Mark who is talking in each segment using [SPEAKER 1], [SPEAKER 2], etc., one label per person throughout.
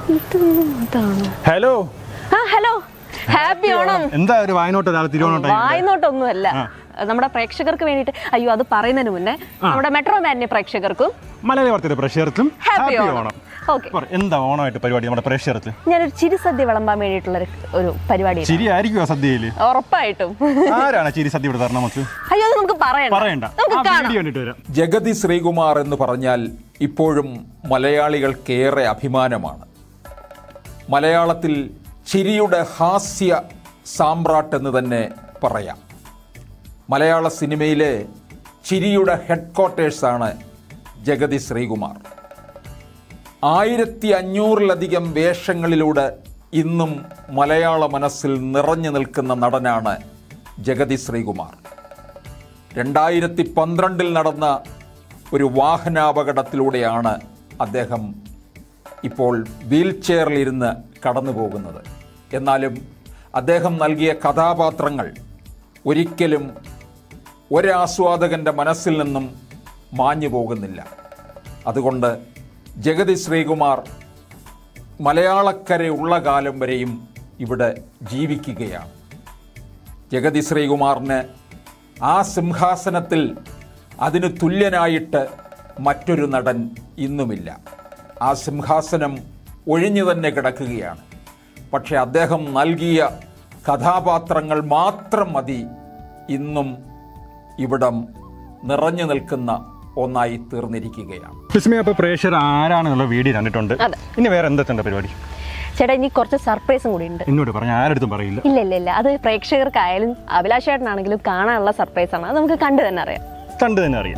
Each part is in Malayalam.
[SPEAKER 1] ഇതാണോ
[SPEAKER 2] ഹലോ
[SPEAKER 1] ആ ഹലോ ഹാപ്പി ഓണം
[SPEAKER 2] എന്താ ഒരു വായനോട്ട് ഒരാൾ തിരുവോണോട്ടായി
[SPEAKER 1] വായനോട്ടൊന്നുമല്ല നമ്മുടെ പ്രേക്ഷകർക്ക് വേണ്ടിയിട്ട് അയ്യോ അത് പറയുന്നതിന് മുന്നേ നമ്മുടെ മെട്രോ മാറ്റിനി പ്രേക്ഷകർക്കും
[SPEAKER 2] മലയാളി വാർത്തയുടെ പ്രേക്ഷകർക്കും
[SPEAKER 1] happy
[SPEAKER 2] happy
[SPEAKER 1] Onam
[SPEAKER 2] Onam
[SPEAKER 1] okay
[SPEAKER 2] പറ, എന്താ ഓണമായിട്ട് പരിപാടി നമ്മുടെ പ്രേക്ഷകർക്ക്
[SPEAKER 1] ഞാനൊരു ചിരിസദ്യ വിളമ്പാൻ വേണ്ടിയിട്ടുള്ള ഒരു- ഒരു പരിപാടി
[SPEAKER 2] ചിരി ആയിരിക്കുമോ സദ്യയില്
[SPEAKER 1] ഉറപ്പായിട്ടും
[SPEAKER 2] ആരാണ് ചിരി സദ്യ ഇവിടെ തരണം നമുക്ക്
[SPEAKER 1] അയ്യോ അത് നമുക്ക് പറയണ്ട
[SPEAKER 2] പറയണ്ട
[SPEAKER 1] നമുക്ക്
[SPEAKER 2] ആ
[SPEAKER 1] കാണാം
[SPEAKER 2] വീഡിയോ കണ്ടിട്ട് വരാം
[SPEAKER 3] ജഗതി ശ്രീകുമാർ എന്ന് പറഞ്ഞാൽ ഇപ്പോഴും മലയാളികൾക്കേറെ അഭിമാനമാണ് മലയാളത്തിൽ ചിരിയുടെ ഹാസ്യ സാമ്രാട്ട് എന്ന് തന്നെ പറയാം മലയാള സിനിമയിലെ ചിരിയുടെ ഹെഡ് ക്വാർട്ടേഴ്സാണ് ജഗതി ശ്രീകുമാർ ആയിരത്തി അഞ്ഞൂറിലധികം വേഷങ്ങളിലൂടെ ഇന്നും മലയാള മനസ്സിൽ നിറഞ്ഞു നിൽക്കുന്ന നടനാണ് ജഗതി ശ്രീകുമാർ രണ്ടായിരത്തി പന്ത്രണ്ടിൽ നടന്ന ഒരു വാഹനാപകടത്തിലൂടെയാണ് അദ്ദേഹം ഇപ്പോൾ വീൽ ചെയറിലിരുന്ന് കടന്നു പോകുന്നത് എന്നാലും അദ്ദേഹം നൽകിയ കഥാപാത്രങ്ങൾ ഒരിക്കലും ഒരാസ്വാദകൻ്റെ മനസ്സിൽ നിന്നും മാഞ്ഞു പോകുന്നില്ല അതുകൊണ്ട് ജഗതി ശ്രീകുമാർ മലയാളക്കരയുള്ള കാലം വരെയും ഇവിടെ ജീവിക്കുകയാണ് ജഗതി ശ്രീകുമാറിന് ആ സിംഹാസനത്തിൽ അതിന് തുല്യനായിട്ട് മറ്റൊരു നടൻ ഇന്നുമില്ല ആ സിംഹാസനം ഒഴിഞ്ഞു തന്നെ കിടക്കുകയാണ് പക്ഷെ അദ്ദേഹം നൽകിയ കഥാപാത്രങ്ങൾ മാത്രം മതി ഇന്നും ഇവിടം നിറഞ്ഞു നിൽക്കുന്ന ഒന്നായി തീർന്നിരിക്കുകയാണ്
[SPEAKER 2] വിസ്മയ അപ്പൊ പ്രേക്ഷകർ ആരാണെന്നുള്ള വീഡിയോ കണ്ടിട്ടുണ്ട്
[SPEAKER 1] അതെ.
[SPEAKER 2] ഇനി വേറെ എന്തൊക്കെയുണ്ട് പരിപാടി
[SPEAKER 1] ചേട്ടാ ഇനി കുറച്ച് സർപ്രൈസും കൂടി ഉണ്ട്
[SPEAKER 2] എന്നോട് പറഞ്ഞ ആരടുത്തും പറയില്ല
[SPEAKER 1] ഇല്ല ഇല്ല ഇല്ല അത് പ്രേക്ഷകർക്കായാലും അഭിലാഷേട്ടനാണെങ്കിലും കാണാനുള്ള സർപ്രൈസ് ആണ് അത് നമുക്ക് കണ്ടു തന്നെ അറിയാം
[SPEAKER 2] കണ്ടു തന്നെ അറിയാം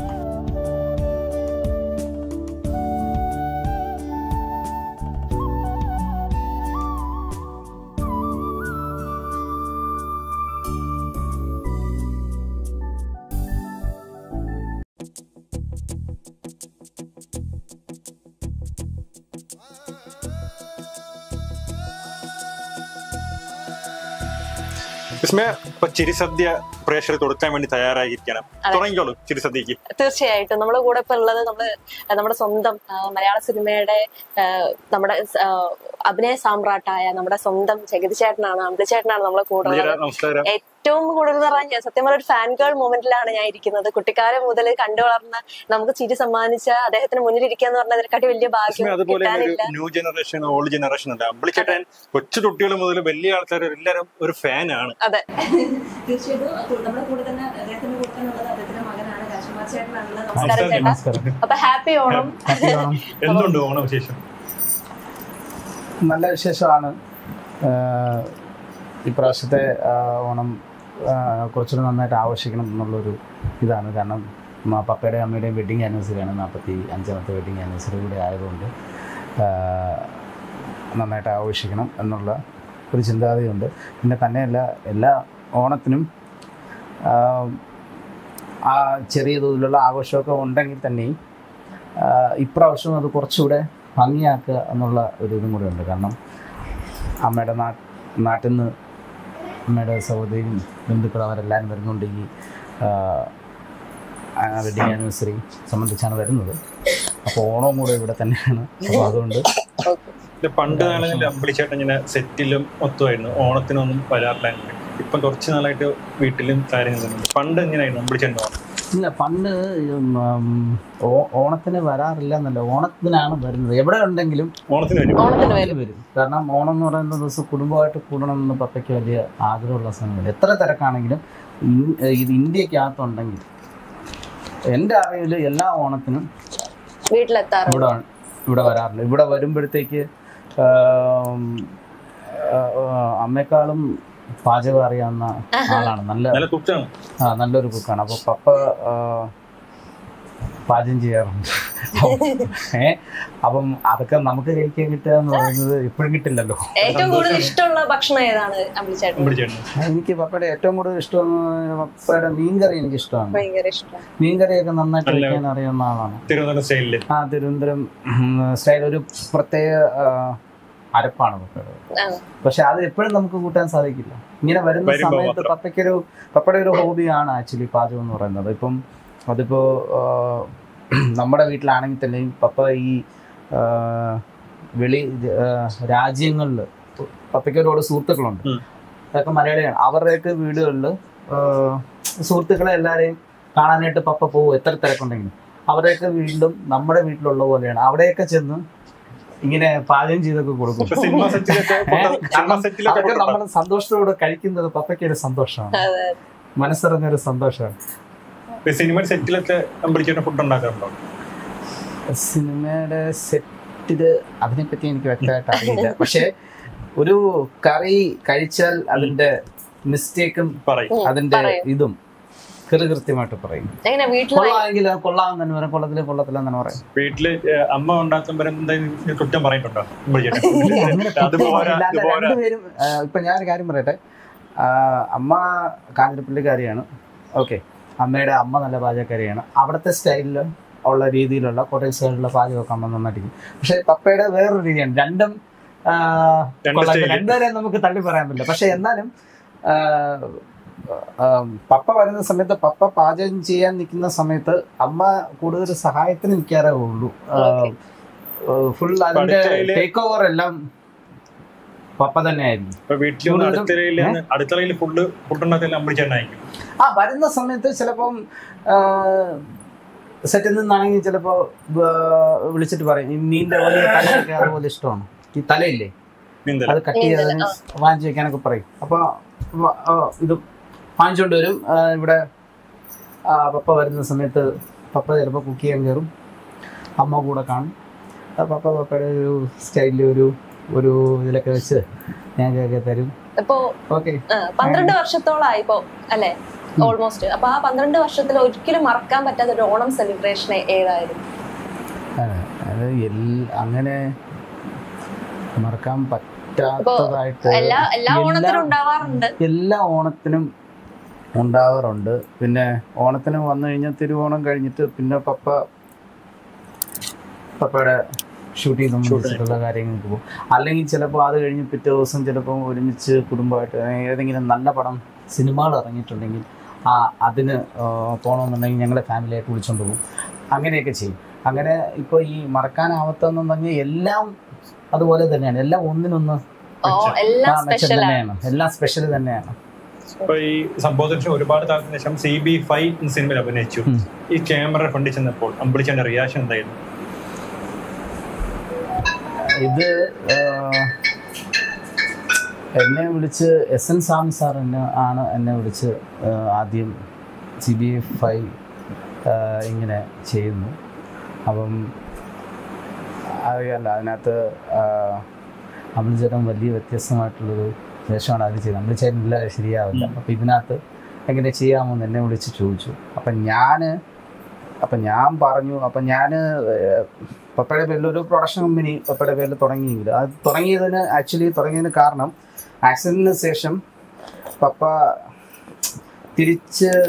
[SPEAKER 2] വിസ്മയ ഇപ്പൊ ചിരിസദ്യ പ്രേക്ഷകർ കൊടുക്കാൻ വേണ്ടി തയ്യാറായിരിക്കണം തുടങ്ങിക്കോളൂ ചിരിസദ്യക്ക്
[SPEAKER 1] തീർച്ചയായിട്ടും നമ്മുടെ കൂടെ ഇപ്പൊ ഉള്ളത് നമ്മള് നമ്മുടെ സ്വന്തം ആ, മലയാള സിനിമയുടെ ആ, നമ്മുടെ ആ, അഭിനയ സാമ്രാട്ടായ നമ്മുടെ സ്വന്തം ജഗതി ചേട്ടനാണ് അമ്പിളി ചേട്ടനാണ് നമ്മളെ കൂടെ ഉള്ളത്
[SPEAKER 2] നമസ്കാരം
[SPEAKER 1] ഏറ്റവും കൂടുതൽ എന്ന് പറഞ്ഞാൽ സത്യം പറഞ്ഞ ഒരു ഫാൻ ഗേൾ മൊമെന്റിലാണ് ഞാൻ ഇരിക്കുന്നത് കുട്ടിക്കാലം മുതൽ കണ്ടു വളർന്ന നമുക്ക് ചിരി സമ്മാനിച്ച അദ്ദേഹത്തിന് മുന്നിൽ ഇരിക്കുക എന്ന് പറഞ്ഞാൽ അതിനെക്കാട്ടി വലിയ ഭാഗ്യം
[SPEAKER 2] വിസ്മയ അതുപോലെ തന്നെ ഒരു
[SPEAKER 1] കിട്ടാനില്ല
[SPEAKER 2] ന്യൂ ജനറേഷൻ ഓൾഡ് ജനറേഷൻ ഉണ്ട് അമ്പിളിച്ചേട്ടൻ കൊച്ചു കുട്ടികൾ മുതൽ വലിയ ആൾക്കാർ എല്ലാവരും ഒരു ഫാനാണ്
[SPEAKER 1] അതെ
[SPEAKER 4] തീർച്ചയായിട്ടും നമ്മുടെ കൂടെ തന്നെ അദ്ദേഹത്തിന്റെ കൂടെ തന്നെ ഉള്ളത് അദ്ദേഹത്തിന്റെ മകനാണ് രാജകുമാർ ചേട്ടനാണുള്ളത്
[SPEAKER 1] നമസ്കാരം ചേട്ടാ അപ്പൊ ഹാപ്പി ഓണം
[SPEAKER 2] എന്തുണ്ട് ഓണം വിശേഷം
[SPEAKER 5] നല്ല വിശേഷമാണ് ആഹ് ഇപ്രാവശ്യത്തെ ആഹ് ഓണം ആഹ് കുറച്ചുകൂടി നന്നായിട്ട് ആഘോഷിക്കണം എന്നുള്ളൊരു ഇതാണ് കാരണം മ- പപ്പയുടെയും അമ്മയുടെയും വെഡിങ് ആനിവേഴ്സറിയാണ് നാൽപ്പത്തി അഞ്ചാമത്തെ വെഡിങ് ആനിവേഴ്സറി കൂടെ ആയതുകൊണ്ട് ആഹ് നന്നായിട്ട് ആഘോഷിക്കണം എന്നുള്ള ഒരു ചിന്താഗതിയുണ്ട് പിന്നെ തന്നെയല്ല എല്ലാ ഓണത്തിനും ആഹ് ആ ചെറിയ തോതിലുള്ള ആഘോഷമൊക്കെ ഉണ്ടെങ്കിൽ തന്നെയും ആഹ് ഇപ്രാവശ്യം അത് കുറച്ചുകൂടെ ഭംഗിയാക്കുക എന്നുള്ള ഒരു ഇതും കൂടെ ഉണ്ട് കാരണം അമ്മയുടെ നാ നാട്ടിൽ നിന്ന് അമ്മയുടെ സഹോദരിയും ബന്ധുക്കൾ അവരെല്ലാവരും വരുന്നുണ്ട് ഈ വെഡിങ് ആനിവേഴ്സറി സംബന്ധിച്ചാണ് വരുന്നത് അപ്പോൾ ഓണവും കൂടെ ഇവിടെ തന്നെയാണ് അപ്പോൾ അതുകൊണ്ട്
[SPEAKER 2] ഇത് പണ്ട് നാളുകളിൽ അമ്പിളിച്ചേട്ടൻ ഇങ്ങനെ സെറ്റിലും ഒത്തുമായിരുന്നു ഓണത്തിനൊന്നും വരാറില്ലായിരുന്നു ഇപ്പം കുറച്ച് നാളായിട്ട് വീട്ടിലും കാര്യങ്ങൾ ചെയ്യുന്നുണ്ട് പണ്ട് എങ്ങനെയായിരുന്നു അമ്പിളിച്ചേട്ടൻ ഓണം
[SPEAKER 5] ഇല്ല പണ്ട് ഉം, ഓ- ഓണത്തിന് വരാറില്ല എന്നല്ല ഓണത്തിനാണ് വരുന്നത് എവിടെ ഉണ്ടെങ്കിലും
[SPEAKER 2] ഓണത്തിന് വരും
[SPEAKER 1] ഓണത്തിന് വരും
[SPEAKER 5] വരും കാരണം ഓണം എന്ന് പറയുന്ന ദിവസം കുടുംബമായിട്ട് കൂടണമെന്ന് പപ്പയ്ക്ക് വലിയ ആഗ്രഹമുള്ള സമയമുണ്ട് എത്ര തിരക്കാണെങ്കിലും ഇൻ- ഇത് ഇന്ത്യക്കകത്തുണ്ടെങ്കിൽ എൻ്റെ അറിവിൽ എല്ലാ ഓണത്തിനും
[SPEAKER 1] വീട്ടിലെത്താറുണ്ട്
[SPEAKER 5] ഇവിടെ ഇവിടെ വരാറുണ്ട് ഇവിടെ വരുമ്പോഴത്തേക്ക് ആം, ആ, ആ, അമ്മയെക്കാളും പാചകം അറിയാവുന്ന ആളാണ് നല്ല
[SPEAKER 2] നല്ല കുക്കാണ്
[SPEAKER 5] ആ നല്ലൊരു കുക്കാണ് അപ്പോൾ പപ്പ ആ, പാചകം ചെയ്യാറുണ്ട് ഏ അപ്പം അതൊക്കെ നമുക്ക് കഴിക്കാൻ കിട്ടുക എന്ന് പറയുന്നത് എപ്പോഴും കിട്ടില്ലല്ലോ
[SPEAKER 1] ഏറ്റവും കൂടുതൽ ഇഷ്ടമുള്ള ഭക്ഷണം ഏതാണ് അമ്പിളിച്ചേട്ടൻ
[SPEAKER 2] അമ്പിളിച്ചേട്ടൻ
[SPEAKER 5] എനിക്ക് പപ്പയുടെ ഏറ്റവും കൂടുതൽ ഇഷ്ടം പപ്പയുടെ മീൻകറി എനിക്ക് ഇഷ്ടമാണ്
[SPEAKER 1] ഭയങ്കര ഇഷ്ടം
[SPEAKER 5] മീൻകറിയൊക്കെ നന്നായിട്ട്
[SPEAKER 2] നല്ല-
[SPEAKER 5] വയ്ക്കാൻ അറിയാവുന്ന ആളാണ്
[SPEAKER 2] തിരുവനന്തപുരം സ്റ്റൈലില്
[SPEAKER 5] ആ തിരുവനന്തപുരം സ്റ്റൈൽ ഒരു പ്രത്യേക ആ, അരപ്പാണ് പപ്പയുടെ
[SPEAKER 1] ആ.
[SPEAKER 5] പക്ഷെ അത് എപ്പോഴും നമുക്ക് കൂട്ടാൻ സാധിക്കില്ല ഇങ്ങനെ വരുന്ന
[SPEAKER 2] വരുമ്പോ
[SPEAKER 5] സമയത്ത്
[SPEAKER 2] മാത്രം.
[SPEAKER 5] പപ്പയ്ക്കൊരു പപ്പയുടെ ഒരു ഹോബിയാണ് ആക്ച്വലി പാചകം എന്ന് പറയുന്നത് ഇപ്പം അതിപ്പോ ആ, നമ്മുടെ വീട്ടിലാണെങ്കിൽ തന്നെയും പപ്പ ഈ ആ, വെളി രാജ്യങ്ങളിൽ പപ്പയ്ക്ക് ഒരുപാട് സുഹൃത്തുക്കളുണ്ട്
[SPEAKER 2] ഉം.
[SPEAKER 5] അതൊക്കെ മലയാളിയാണ് അവരുടെയൊക്കെ വീടുകളിൽ സുഹൃത്തുക്കളെ എല്ലാവരെയും കാണാനായിട്ട് പപ്പ പോകും എത്ര തിരക്കുണ്ടെങ്കിലും അവരുടെയൊക്കെ വീണ്ടും നമ്മുടെ വീട്ടിലുള്ള പോലെയാണ് അവിടെയൊക്കെ ചെന്ന് ഇങ്ങനെ പാചകം ചെയ്തൊക്കെ കൊടുക്കും
[SPEAKER 2] ഇപ്പൊ സിനിമ സെറ്റിലൊക്കെ സിനിമ സെറ്റിലൊക്കെ
[SPEAKER 5] അതൊക്കെ
[SPEAKER 2] food
[SPEAKER 5] നമ്മൾ സന്തോഷത്തോടെ കഴിക്കുന്നത് പപ്പയ്ക്ക് ഒരു സന്തോഷമാണ് മനസ്സറിഞ്ഞൊരു സന്തോഷമാണ്
[SPEAKER 2] ഇപ്പൊ സിനിമ സെറ്റിലൊക്കെ അമ്പളിച്ചേട്ടൻ ഫുഡ് ഉണ്ടാക്കാറുണ്ടോ
[SPEAKER 5] സിനിമയുടെ സെറ്റില് അതിനെപ്പറ്റി എനിക്ക് വ്യക്തമായിട്ട് അറിയില്ല പക്ഷെ ഒരു കറി കഴിച്ചാൽ അതിന്റെ മിസ്റ്റേക്കും
[SPEAKER 2] പറയും
[SPEAKER 5] അതിന്റെ
[SPEAKER 1] പറയും.
[SPEAKER 5] ഇതും കൃ കൃത്യമായിട്ട് പറയും
[SPEAKER 1] എങ്ങനെ വീട്ടിൽ
[SPEAKER 5] കൊള്ളാമെങ്കിൽ അത് കൊള്ളാമെന്ന് തന്നെ പറയും കൊള്ളത്തില് കൊള്ളത്തില്ലെന്ന് തന്നെ പറയും
[SPEAKER 2] വീട്ടില് ഏഹ്, അമ്മ ഉണ്ടാക്കുമ്പോൾ എന്തെങ്കിലും കുറ്റം പറഞ്ഞിട്ടുണ്ടോ അമ്പളിച്ചേട്ടൻ
[SPEAKER 5] അങ്ങനെ
[SPEAKER 2] അത് പോരാ
[SPEAKER 5] ഇല്ല,
[SPEAKER 2] ഇത്
[SPEAKER 5] അല്ല,
[SPEAKER 2] പോരാ
[SPEAKER 5] രണ്ടുപേരും ആ, ഇപ്പൊ ഞാനൊരു കാര്യം പറയട്ടെ ആ, അമ്മ കാഞ്ഞിരപ്പള്ളിക്കാരിയാണ് ഓക്കെ അമ്മയുടെ അമ്മ നല്ല പാചകക്കാരിയാണ് അവിടുത്തെ സ്റ്റൈലിൽ ഉള്ള രീതിയിലുള്ള കുറേ സ്റ്റൈലിലുള്ള പാചകമൊക്കെ അമ്മ നന്നായിരിക്കും പക്ഷെ പപ്പയുടെ വേറൊരു രീതിയാണ് രണ്ടും ആ,
[SPEAKER 2] രണ്ട്
[SPEAKER 5] കൊള്ളാം.
[SPEAKER 2] style.
[SPEAKER 5] രണ്ടുപേരെയും നമുക്ക് തള്ളി പറയാൻ പറ്റില്ല പക്ഷെ എന്നാലും ആ, ആ, പപ്പ വരുന്ന സമയത്ത് പപ്പ പാചകം ചെയ്യാൻ നിൽക്കുന്ന സമയത്ത് അമ്മ കൂടുതൽ സഹായത്തിന് നിൽക്കാറേ ഉള്ളൂ
[SPEAKER 1] Okay.
[SPEAKER 5] ഫുൾ അതിന്റെ
[SPEAKER 2] അടുക്കളയില്
[SPEAKER 5] ടേക്ക് ഓവർ എല്ലാം പപ്പ തന്നെയായിരുന്നു
[SPEAKER 2] ഇപ്പൊ വീട്ടിൽ
[SPEAKER 5] കൂടുതലും-
[SPEAKER 2] അടുക്കളയിൽ അടുക്കളയിൽ ഫുഡ് ഫുഡ് ഉണ്ടാക്കൽ അമ്പളിച്ചേട്ടനായിരിക്കും
[SPEAKER 5] ആ വരുന്ന സമയത്ത് ചിലപ്പം സെറ്റിൽ നിന്നാണെങ്കിൽ ചിലപ്പോ ആ, വിളിച്ചിട്ട് പറയും ഈ മീനിന്റെ വലിയ തലയൊക്കെ അതുപോലെ ഇഷ്ടമാണ് ഈ തലയില്ലേ
[SPEAKER 2] നീന്തൽ
[SPEAKER 5] അത് കട്ട് ചെയ്ത് അതിന് വാങ്ങിച്ചു വെക്കാനൊക്കെ പറയും അപ്പൊ വ- ആ, ഇത് വാങ്ങിച്ചുകൊണ്ട് വരും ആ, ഇവിടെ ആ, പപ്പ വരുന്ന സമയത്ത് പപ്പ ചിലപ്പോൾ കുക്ക് ചെയ്യാൻ കയറും അമ്മ കൂടെ കാണും ആ, പപ്പ പപ്പയുടെ ഒരു സ്റ്റൈലിൽ ഒരു ഒരു ഇതിലൊക്കെ വെച്ച് ഞാൻ കേൾക്കെ തരും
[SPEAKER 1] ഇപ്പോ
[SPEAKER 5] ഓക്കെ
[SPEAKER 1] ആ, പന്ത്രണ്ട് വർഷത്തോളായി ഇപ്പോ അല്ലെ ഓൾമോസ്റ്റ് അപ്പൊ ആ പന്ത്രണ്ട് വർഷത്തിൽ ഒരിക്കലും മറക്കാൻ പറ്റാത്ത ഒരു ഓണം സെലിബ്രേഷൻ ഏതായിരുന്നു
[SPEAKER 5] അത് എൽ- അങ്ങനെ മറക്കാൻ പറ്റാത്തതായിട്ട്
[SPEAKER 1] എല്ലാ എല്ലാ ഓണത്തിനും ഉണ്ടാവാറുണ്ട്
[SPEAKER 5] എല്ലാ ഓണത്തിനും ഉണ്ടാവാറുണ്ട് പിന്നെ ഓണത്തിന് വന്നു കഴിഞ്ഞാൽ തിരുവോണം കഴിഞ്ഞിട്ട് പിന്നെ പപ്പ പപ്പയുടെ ഷൂട്ട് ചെയ്ത് വിളിച്ചിട്ടുള്ള കാര്യങ്ങൾക്ക് പോകും അല്ലെങ്കിൽ ചിലപ്പോൾ അത് കഴിഞ്ഞ് പിറ്റേ ദിവസം ചിലപ്പോൾ ഒരുമിച്ച് കുടുംബമായിട്ട് ഏതെങ്കിലും നല്ല പടം സിനിമകൾ ഇറങ്ങിയിട്ടുണ്ടെങ്കിൽ ആ അതിന് ആ, പോകണമെന്നുണ്ടെങ്കിൽ ഞങ്ങളെ ഫാമിലിയായിട്ട് വിളിച്ചുകൊണ്ട് പോകും അങ്ങനെയൊക്കെ ചെയ്യും അങ്ങനെ ഇപ്പോൾ ഈ മറക്കാനാവത്തെന്ന് പറഞ്ഞാൽ എല്ലാം അതുപോലെ തന്നെയാണ് എല്ലാം ഒന്നിനൊന്ന്
[SPEAKER 1] ഓ എല്ലാം
[SPEAKER 5] ആ, മെച്ചം
[SPEAKER 1] സ്പെഷ്യലാണ്
[SPEAKER 5] തന്നെയാണ് എല്ലാം സ്പെഷ്യൽ തന്നെയാണ്
[SPEAKER 2] അപ്പൊ ഈ സംഭവത്തിന് ശേഷം ഒരുപാട് കാലത്തിന് ശേഷം സി ബി ഫൈവ് എന്ന സിനിമയിൽ അഭിനയിച്ചു
[SPEAKER 5] ഉം.
[SPEAKER 2] ഈ ക്യാമറ ഫ്രണ്ടിൽ ചെന്നപ്പോൾ അമ്പളിച്ചേന്റെ റിയാക്ഷൻ എന്തായിരുന്നു
[SPEAKER 5] ഇത് ആ, എന്നെ വിളിച്ച് എസ് എൻ സ്വാമി സാർ എന്നെ ആണ് എന്നെ വിളിച്ച് ആ, ആദ്യം സി ബി എഫ് ഐ ഇങ്ങനെ ചെയ്യുന്നു അപ്പം അറിയാമല്ലോ അതിനകത്ത് അമൽചേട്ടൻ വലിയ വ്യത്യസ്തമായിട്ടുള്ളൊരു വേഷമാണ് അത് ചെയ്തത് അമൽചേട്ടൻ ഇല്ല ശരിയാവില്ല അപ്പം ഇതിനകത്ത് എങ്ങനെ ചെയ്യാമെന്ന് എന്നെ വിളിച്ച് ചോദിച്ചു അപ്പം ഞാൻ അപ്പം ഞാൻ പറഞ്ഞു അപ്പം ഞാൻ പപ്പയുടെ പേരിൽ ഒരു പ്രൊഡക്ഷൻ കമ്പനി പപ്പയുടെ പേരിൽ തുടങ്ങിയെങ്കിൽ അത് തുടങ്ങിയതിന് ആക്ച്വലി തുടങ്ങിയതിന് കാരണം ആക്സിഡന്റിന് ശേഷം പപ്പ തിരിച്ച്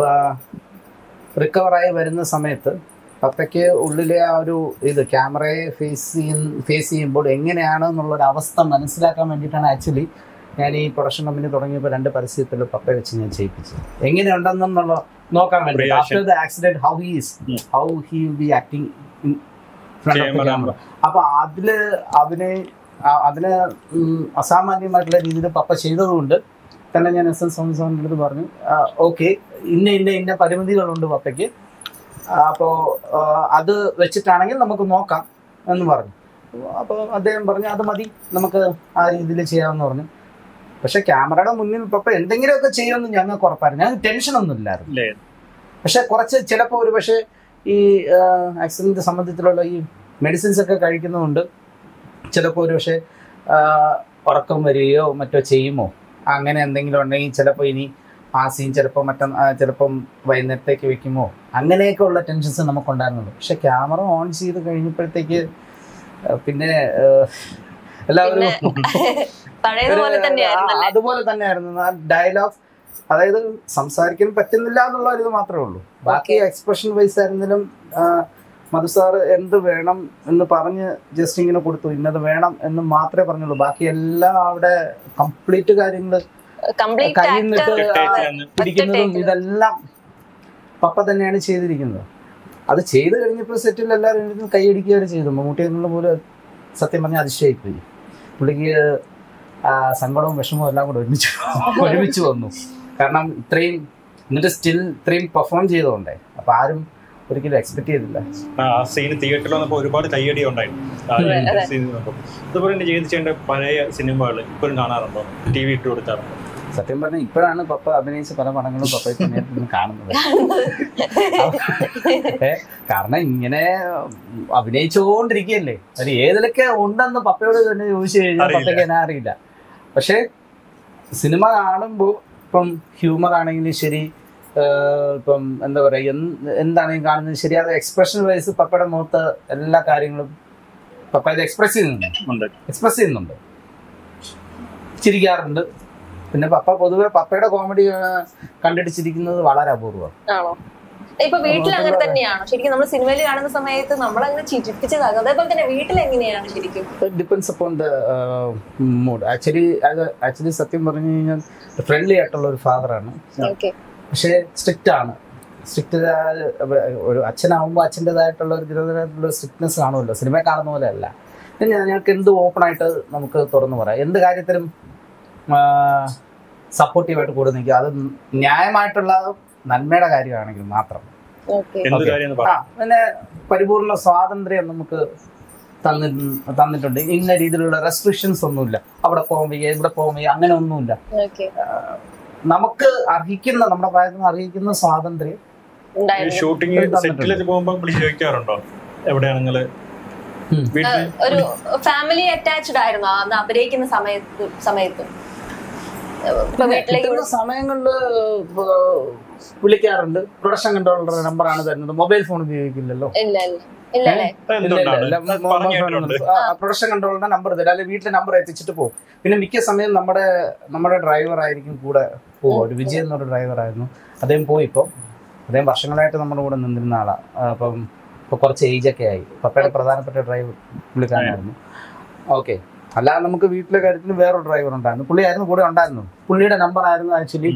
[SPEAKER 5] റിക്കവറായി വരുന്ന സമയത്ത് പപ്പയ്ക്ക് ഉള്ളിലെ ആ ഒരു ഇത് ക്യാമറയെ ഫേസ് ചെയ്യുന്ന ഫേസ് ചെയ്യുമ്പോൾ എങ്ങനെയാണ് എന്നുള്ളൊരു അവസ്ഥ മനസ്സിലാക്കാൻ വേണ്ടിയിട്ടാണ് ആക്ച്വലി ഞാൻ ഈ പ്രൊഡക്ഷൻ കമ്പനി തുടങ്ങിയപ്പോൾ രണ്ട് പരസ്യത്തിൽ പപ്പ വെച്ച് ഞാൻ ചെയ്യിപ്പിച്ചത് എങ്ങനെയുണ്ടെന്നുള്ള നോക്കാൻ വേണ്ടി
[SPEAKER 2] Reaction.
[SPEAKER 5] After the accident how he is
[SPEAKER 2] um.
[SPEAKER 5] How he will be acting in front of the
[SPEAKER 2] Camera.
[SPEAKER 5] Camera അപ്പൊ അതില് അവനെ ആ- അതിന് ഉം, അസാമാന്യമായിട്ടുള്ള രീതിയിൽ പപ്പ ചെയ്തതുകൊണ്ട് തന്നെ ഞാൻ എസ് എൻ സ്വാമി സ്വാമിൻ്റെ അടുത്ത് പറഞ്ഞു ഓക്കെ ഇന്ന ഇന്ന ഇന്ന പരിമിതികളുണ്ട് പപ്പയ്ക്ക് അപ്പോൾ അത് വെച്ചിട്ടാണെങ്കിൽ നമുക്ക് നോക്കാം എന്ന് പറഞ്ഞു അപ്പോൾ അദ്ദേഹം പറഞ്ഞു അത് മതി നമുക്ക് ആ രീതിയിൽ ചെയ്യാമെന്ന് പറഞ്ഞു പക്ഷെ ക്യാമറയുടെ മുന്നിൽ പപ്പ എന്തെങ്കിലുമൊക്കെ ചെയ്യുമെന്ന് ഞങ്ങൾക്ക് ഉറപ്പായിരുന്നു ഞങ്ങൾക്ക് ടെൻഷനൊന്നും ഇല്ലായിരുന്നു
[SPEAKER 2] അല്ലേ
[SPEAKER 5] പക്ഷെ കുറച്ച് ചിലപ്പോൾ ഒരു പക്ഷേ ഈ ആക്സിഡന്റ് സംബന്ധിച്ചുള്ള ഈ മെഡിസിൻസ് ഒക്കെ കഴിക്കുന്നതുകൊണ്ട് ചിലപ്പോൾ ഒരു പക്ഷേ ആ, ഉറക്കം വരികയോ മറ്റോ ചെയ്യുമോ അങ്ങനെ എന്തെങ്കിലും ഉണ്ടെങ്കിൽ ചിലപ്പോൾ ഇനി ആ സീൻ ചിലപ്പോൾ മറ്റ ചിലപ്പം വൈകുന്നേരത്തേക്ക് വെക്കുമോ അങ്ങനെയൊക്കെ ഉള്ള ടെൻഷൻസ് നമുക്കുണ്ടായിരുന്നുള്ളൂ പക്ഷെ ക്യാമറ ഓൺ ചെയ്ത് കഴിഞ്ഞപ്പോഴത്തേക്ക് ആ, പിന്നെ ആ, എല്ലാവരും
[SPEAKER 1] പഴയതുപോലെ
[SPEAKER 5] ഒരു,
[SPEAKER 1] തന്നെയായിരുന്നു
[SPEAKER 5] ആ,
[SPEAKER 1] അല്ലേ
[SPEAKER 5] അതുപോലെ തന്നെയായിരുന്നു ആ ഡയലോഗ് അതായത് സംസാരിക്കാൻ പറ്റുന്നില്ല എന്നുള്ള ഒരു ഇത് മാത്രമേ ഉള്ളൂ ബാക്കി എക്സ്പ്രഷൻ വൈസ് ആയിരുന്നാലും ആ, മധു സാറ് എന്ത് വേണം എന്ന് പറഞ്ഞ് ജസ്റ്റ് ഇങ്ങനെ കൊടുത്തു ഇന്നത് വേണം എന്ന് മാത്രമേ പറഞ്ഞുള്ളൂ ബാക്കി എല്ലാം അവിടെ കംപ്ലീറ്റ് കാര്യങ്ങൾ
[SPEAKER 1] കംപ്ലീറ്റ്
[SPEAKER 5] കയ്യിൽ
[SPEAKER 1] ആക്ടർ
[SPEAKER 5] നിന്നിട്ട് ആ,
[SPEAKER 2] take
[SPEAKER 5] പിടിക്കുന്നതും
[SPEAKER 1] take.
[SPEAKER 5] ഇതെല്ലാം പപ്പ തന്നെയാണ് ചെയ്തിരിക്കുന്നത് അത് ചെയ്ത് കഴിഞ്ഞപ്പോൾ സെറ്റിൽ എല്ലാവരും ഇരുന്ന് കൈയടിക്കുകയാണ് ചെയ്തു മമ്മൂട്ടി എന്നുള്ള പോലെ സത്യം പറഞ്ഞാൽ അതിശയായി പോയി പുള്ളിക്ക് ആ, സങ്കടവും വിഷമവും എല്ലാം കൂടെ ഒരുമിച്ച് ഒരുമിച്ച് വന്നു കാരണം ഇത്രയും എന്നിട്ട് സ്റ്റിൽ ഇത്രയും പെർഫോം ചെയ്തതുകൊണ്ടേ അപ്പൊ ആരും ഒരിക്കലും എക്സ്പെക്ട് ചെയ്തില്ല
[SPEAKER 2] ആ സീൻ തിയേറ്ററിൽ വന്നപ്പോൾ ഒരുപാട് കയ്യടി ഉണ്ടായിരുന്നു ആ
[SPEAKER 1] അതെ, അതെ.
[SPEAKER 2] scene കണ്ടപ്പോൾ. അതുപോലെ തന്നെ ജയന്ത് ചേട്ടൻ്റെ പഴയ സിനിമകൾ ഇപ്പോഴും കാണാറുണ്ടോ ടി വി ഇട്ട് കൊടുക്കാറുണ്ടോ
[SPEAKER 5] സത്യം പറഞ്ഞാൽ ഇപ്പോഴാണ് പപ്പ അഭിനയിച്ച പല പടങ്ങളും പപ്പ നേരിട്ട് കാണുന്നത് ഏ, കാരണം ഇങ്ങനെ അഭിനയിച്ചുകൊണ്ടിരിക്കുകയല്ലേ അത് ഏതിലൊക്കെ ഉണ്ടെന്ന് പപ്പയോട് തന്നെ ചോദിച്ചു കഴിഞ്ഞാൽ
[SPEAKER 2] അറിയില്ല.
[SPEAKER 5] പപ്പയ്ക്ക് എന്നാ അറിയില്ല പക്ഷേ സിനിമ കാണുമ്പോൾ ഇപ്പം ഹ്യൂമർ ആണെങ്കിലും ശരി ആ, ഇപ്പം എന്താ പറയുക എന്താണെങ്കിലും കാണുന്നത് ശരി അത് എക്സ്പ്രഷൻ വൈസ് പപ്പയുടെ മുഖത്ത് എല്ലാ കാര്യങ്ങളും പപ്പ ഇത് എക്സ്പ്രസ് ചെയ്യുന്നുണ്ട്
[SPEAKER 2] ഉണ്ട്
[SPEAKER 5] എക്സ്പ്രസ് ചെയ്യുന്നുണ്ട് ചിരിക്കാറുണ്ട് പിന്നെ പപ്പ പൊതുവെ പപ്പയുടെ കോമഡി കണ്ടിട്ട് ചിരിക്കുന്നത് വളരെ അപൂർവമാണ്
[SPEAKER 1] ആണോ ഇപ്പൊ വീട്ടിൽ അങ്ങനെ തന്നെയാണോ ശരിക്കും നമ്മൾ സിനിമയിൽ കാണുന്ന സമയത്ത് നമ്മളങ്ങനെ ചിരിപ്പിച്ചതാകും അതേപോലെ തന്നെ വീട്ടിൽ എങ്ങനെയാണ് ശരിക്കും
[SPEAKER 5] depends upon the mood actually അത് ആക്ച്വലി സത്യം പറഞ്ഞു കഴിഞ്ഞാൽ ഫ്രണ്ട്ലി ആയിട്ടുള്ള ഒരു ഫാദറാണ്
[SPEAKER 1] ഓക്കെ
[SPEAKER 5] പക്ഷേ സ്ട്രിക്റ്റ് ആണ് സ്ട്രിക്റ്റ് ഒരു അച്ഛനാവുമ്പോൾ അച്ഛൻ്റെതായിട്ടുള്ള ഒരു ഇതിൻ്റെതായിട്ടുള്ള സ്ട്രിക്ട്നെസ് കാണുമല്ലോ സിനിമ കാണുന്ന പോലെ അല്ല പിന്നെ ഞങ്ങൾക്ക് എന്ത് ഓപ്പണായിട്ട് നമുക്ക് തുറന്നു പറയാം എന്ത് കാര്യത്തിലും സപ്പോർട്ടീവായിട്ട് കൂടെ നിൽക്കുക അത് ന്യായമായിട്ടുള്ള നന്മയുടെ കാര്യമാണെങ്കിൽ മാത്രം
[SPEAKER 1] ഓക്കെ
[SPEAKER 2] എന്ത്
[SPEAKER 5] Okay.
[SPEAKER 2] കാര്യം
[SPEAKER 5] ആ പിന്നെ പരിപൂർണ സ്വാതന്ത്ര്യം നമുക്ക് തന്നി തന്നിട്ടുണ്ട് ഇന്ന രീതിയിലുള്ള റെസ്ട്രിക്ഷൻസ് ഒന്നുമില്ല അവിടെ പോകാൻ വയ്യ ഇവിടെ പോകാൻ വയ്യ അങ്ങനെ ഒന്നുമില്ല
[SPEAKER 1] ഓക്കെ
[SPEAKER 5] നമുക്ക് അർഹിക്കുന്ന നമ്മുടെ പ്രായത്തിന് അർഹിക്കുന്ന സ്വാതന്ത്ര്യം
[SPEAKER 1] ഉണ്ടായിരുന്നു
[SPEAKER 2] ഷൂട്ടിംഗ്
[SPEAKER 5] തന്നിട്ടുണ്ട്.
[SPEAKER 2] സെറ്റിലൊക്കെ പോകുമ്പോൾ വിളിച്ച് ചോദിക്കാറുണ്ടോ എവിടെയാണ് നിങ്ങള്
[SPEAKER 5] ഉം.
[SPEAKER 2] വീട്ടിൽ
[SPEAKER 1] ഒരു ഫാമിലി അറ്റാച്ച്ഡ് ആയിരുന്നു അന്ന് അഭിനയിക്കുന്ന സമയത്ത് സമയത്ത് ഇപ്പൊ വീട്ടിലേക്ക്
[SPEAKER 5] കിട്ടുന്ന സമയങ്ങളിൽ വിളിക്കാറുണ്ട് പ്രൊഡക്ഷൻ കൺട്രോളറുടെ നമ്പറാണ് തരുന്നത് മൊബൈൽ ഫോൺ ഉപയോഗിക്കില്ലല്ലോ
[SPEAKER 1] ഇല്ല ഇല്ല ഇല്ല അല്ലേ
[SPEAKER 2] എന്തുകൊണ്ടാണ് പറഞ്ഞു കേട്ടിട്ടുണ്ട്
[SPEAKER 5] പ്രൊഡക്ഷൻ കൺട്രോളറിന്റെ നമ്പർ തരും അല്ലെങ്കിൽ വീട്ടിലെ നമ്പർ എത്തിച്ചിട്ട് പോകും പിന്നെ മിക്ക സമയം നമ്മുടെ നമ്മുടെ ഡ്രൈവർ ആയിരിക്കും കൂടെ പോകും ഒരു വിജയ് എന്നൊരു ഡ്രൈവർ ആയിരുന്നു അദ്ദേഹം പോയി ഇപ്പോൾ അദ്ദേഹം വർഷങ്ങളായിട്ട് നമ്മുടെ കൂടെ നിന്നിരുന്ന ആളാണ് അപ്പം ഇപ്പോൾ കുറച്ച് ഏജ് ഒക്കെ ആയി പപ്പയുടെ പ്രധാനപ്പെട്ട ഡ്രൈവർ പുള്ളിക്കാരനായിരുന്നു ഓക്കെ അല്ലാതെ നമുക്ക് വീട്ടിലെ കാര്യത്തിന് വേറൊരു ഡ്രൈവർ ഉണ്ടായിരുന്നു പുള്ളിയായിരുന്നു കൂടെ ഉണ്ടായിരുന്നു പുള്ളിയുടെ നമ്പർ ആയിരുന്നു ആക്ച്വലി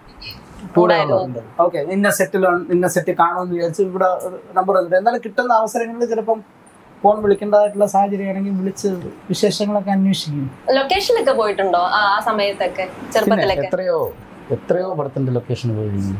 [SPEAKER 5] കൂടെ
[SPEAKER 1] ഉണ്ടായിരുന്നു.
[SPEAKER 5] ഓക്കെ ഇന്ന സെറ്റിൽ ഇന്ന സെറ്റ് കാണുമെന്ന് വിചാരിച്ച് ഇവിടെ നമ്പർ തന്നിട്ട് എന്നാലും കിട്ടുന്ന അവസരങ്ങളിൽ ചിലപ്പം ഫോൺ വിളിക്കേണ്ടതായിട്ടുള്ള സാഹചര്യമാണെങ്കിൽ വിളിച്ച് വിശേഷങ്ങളൊക്കെ അന്വേഷിക്കും
[SPEAKER 1] ലൊക്കേഷനൊക്കെ പോയിട്ടുണ്ടോ ആ ആ സമയത്തൊക്കെ
[SPEAKER 5] പിന്നെ
[SPEAKER 1] ചെറുപ്പത്തിലൊക്കെ
[SPEAKER 5] എത്രയോ എത്രയോ പടത്തിന്റെ ലൊക്കേഷൻ പോയിരുന്നു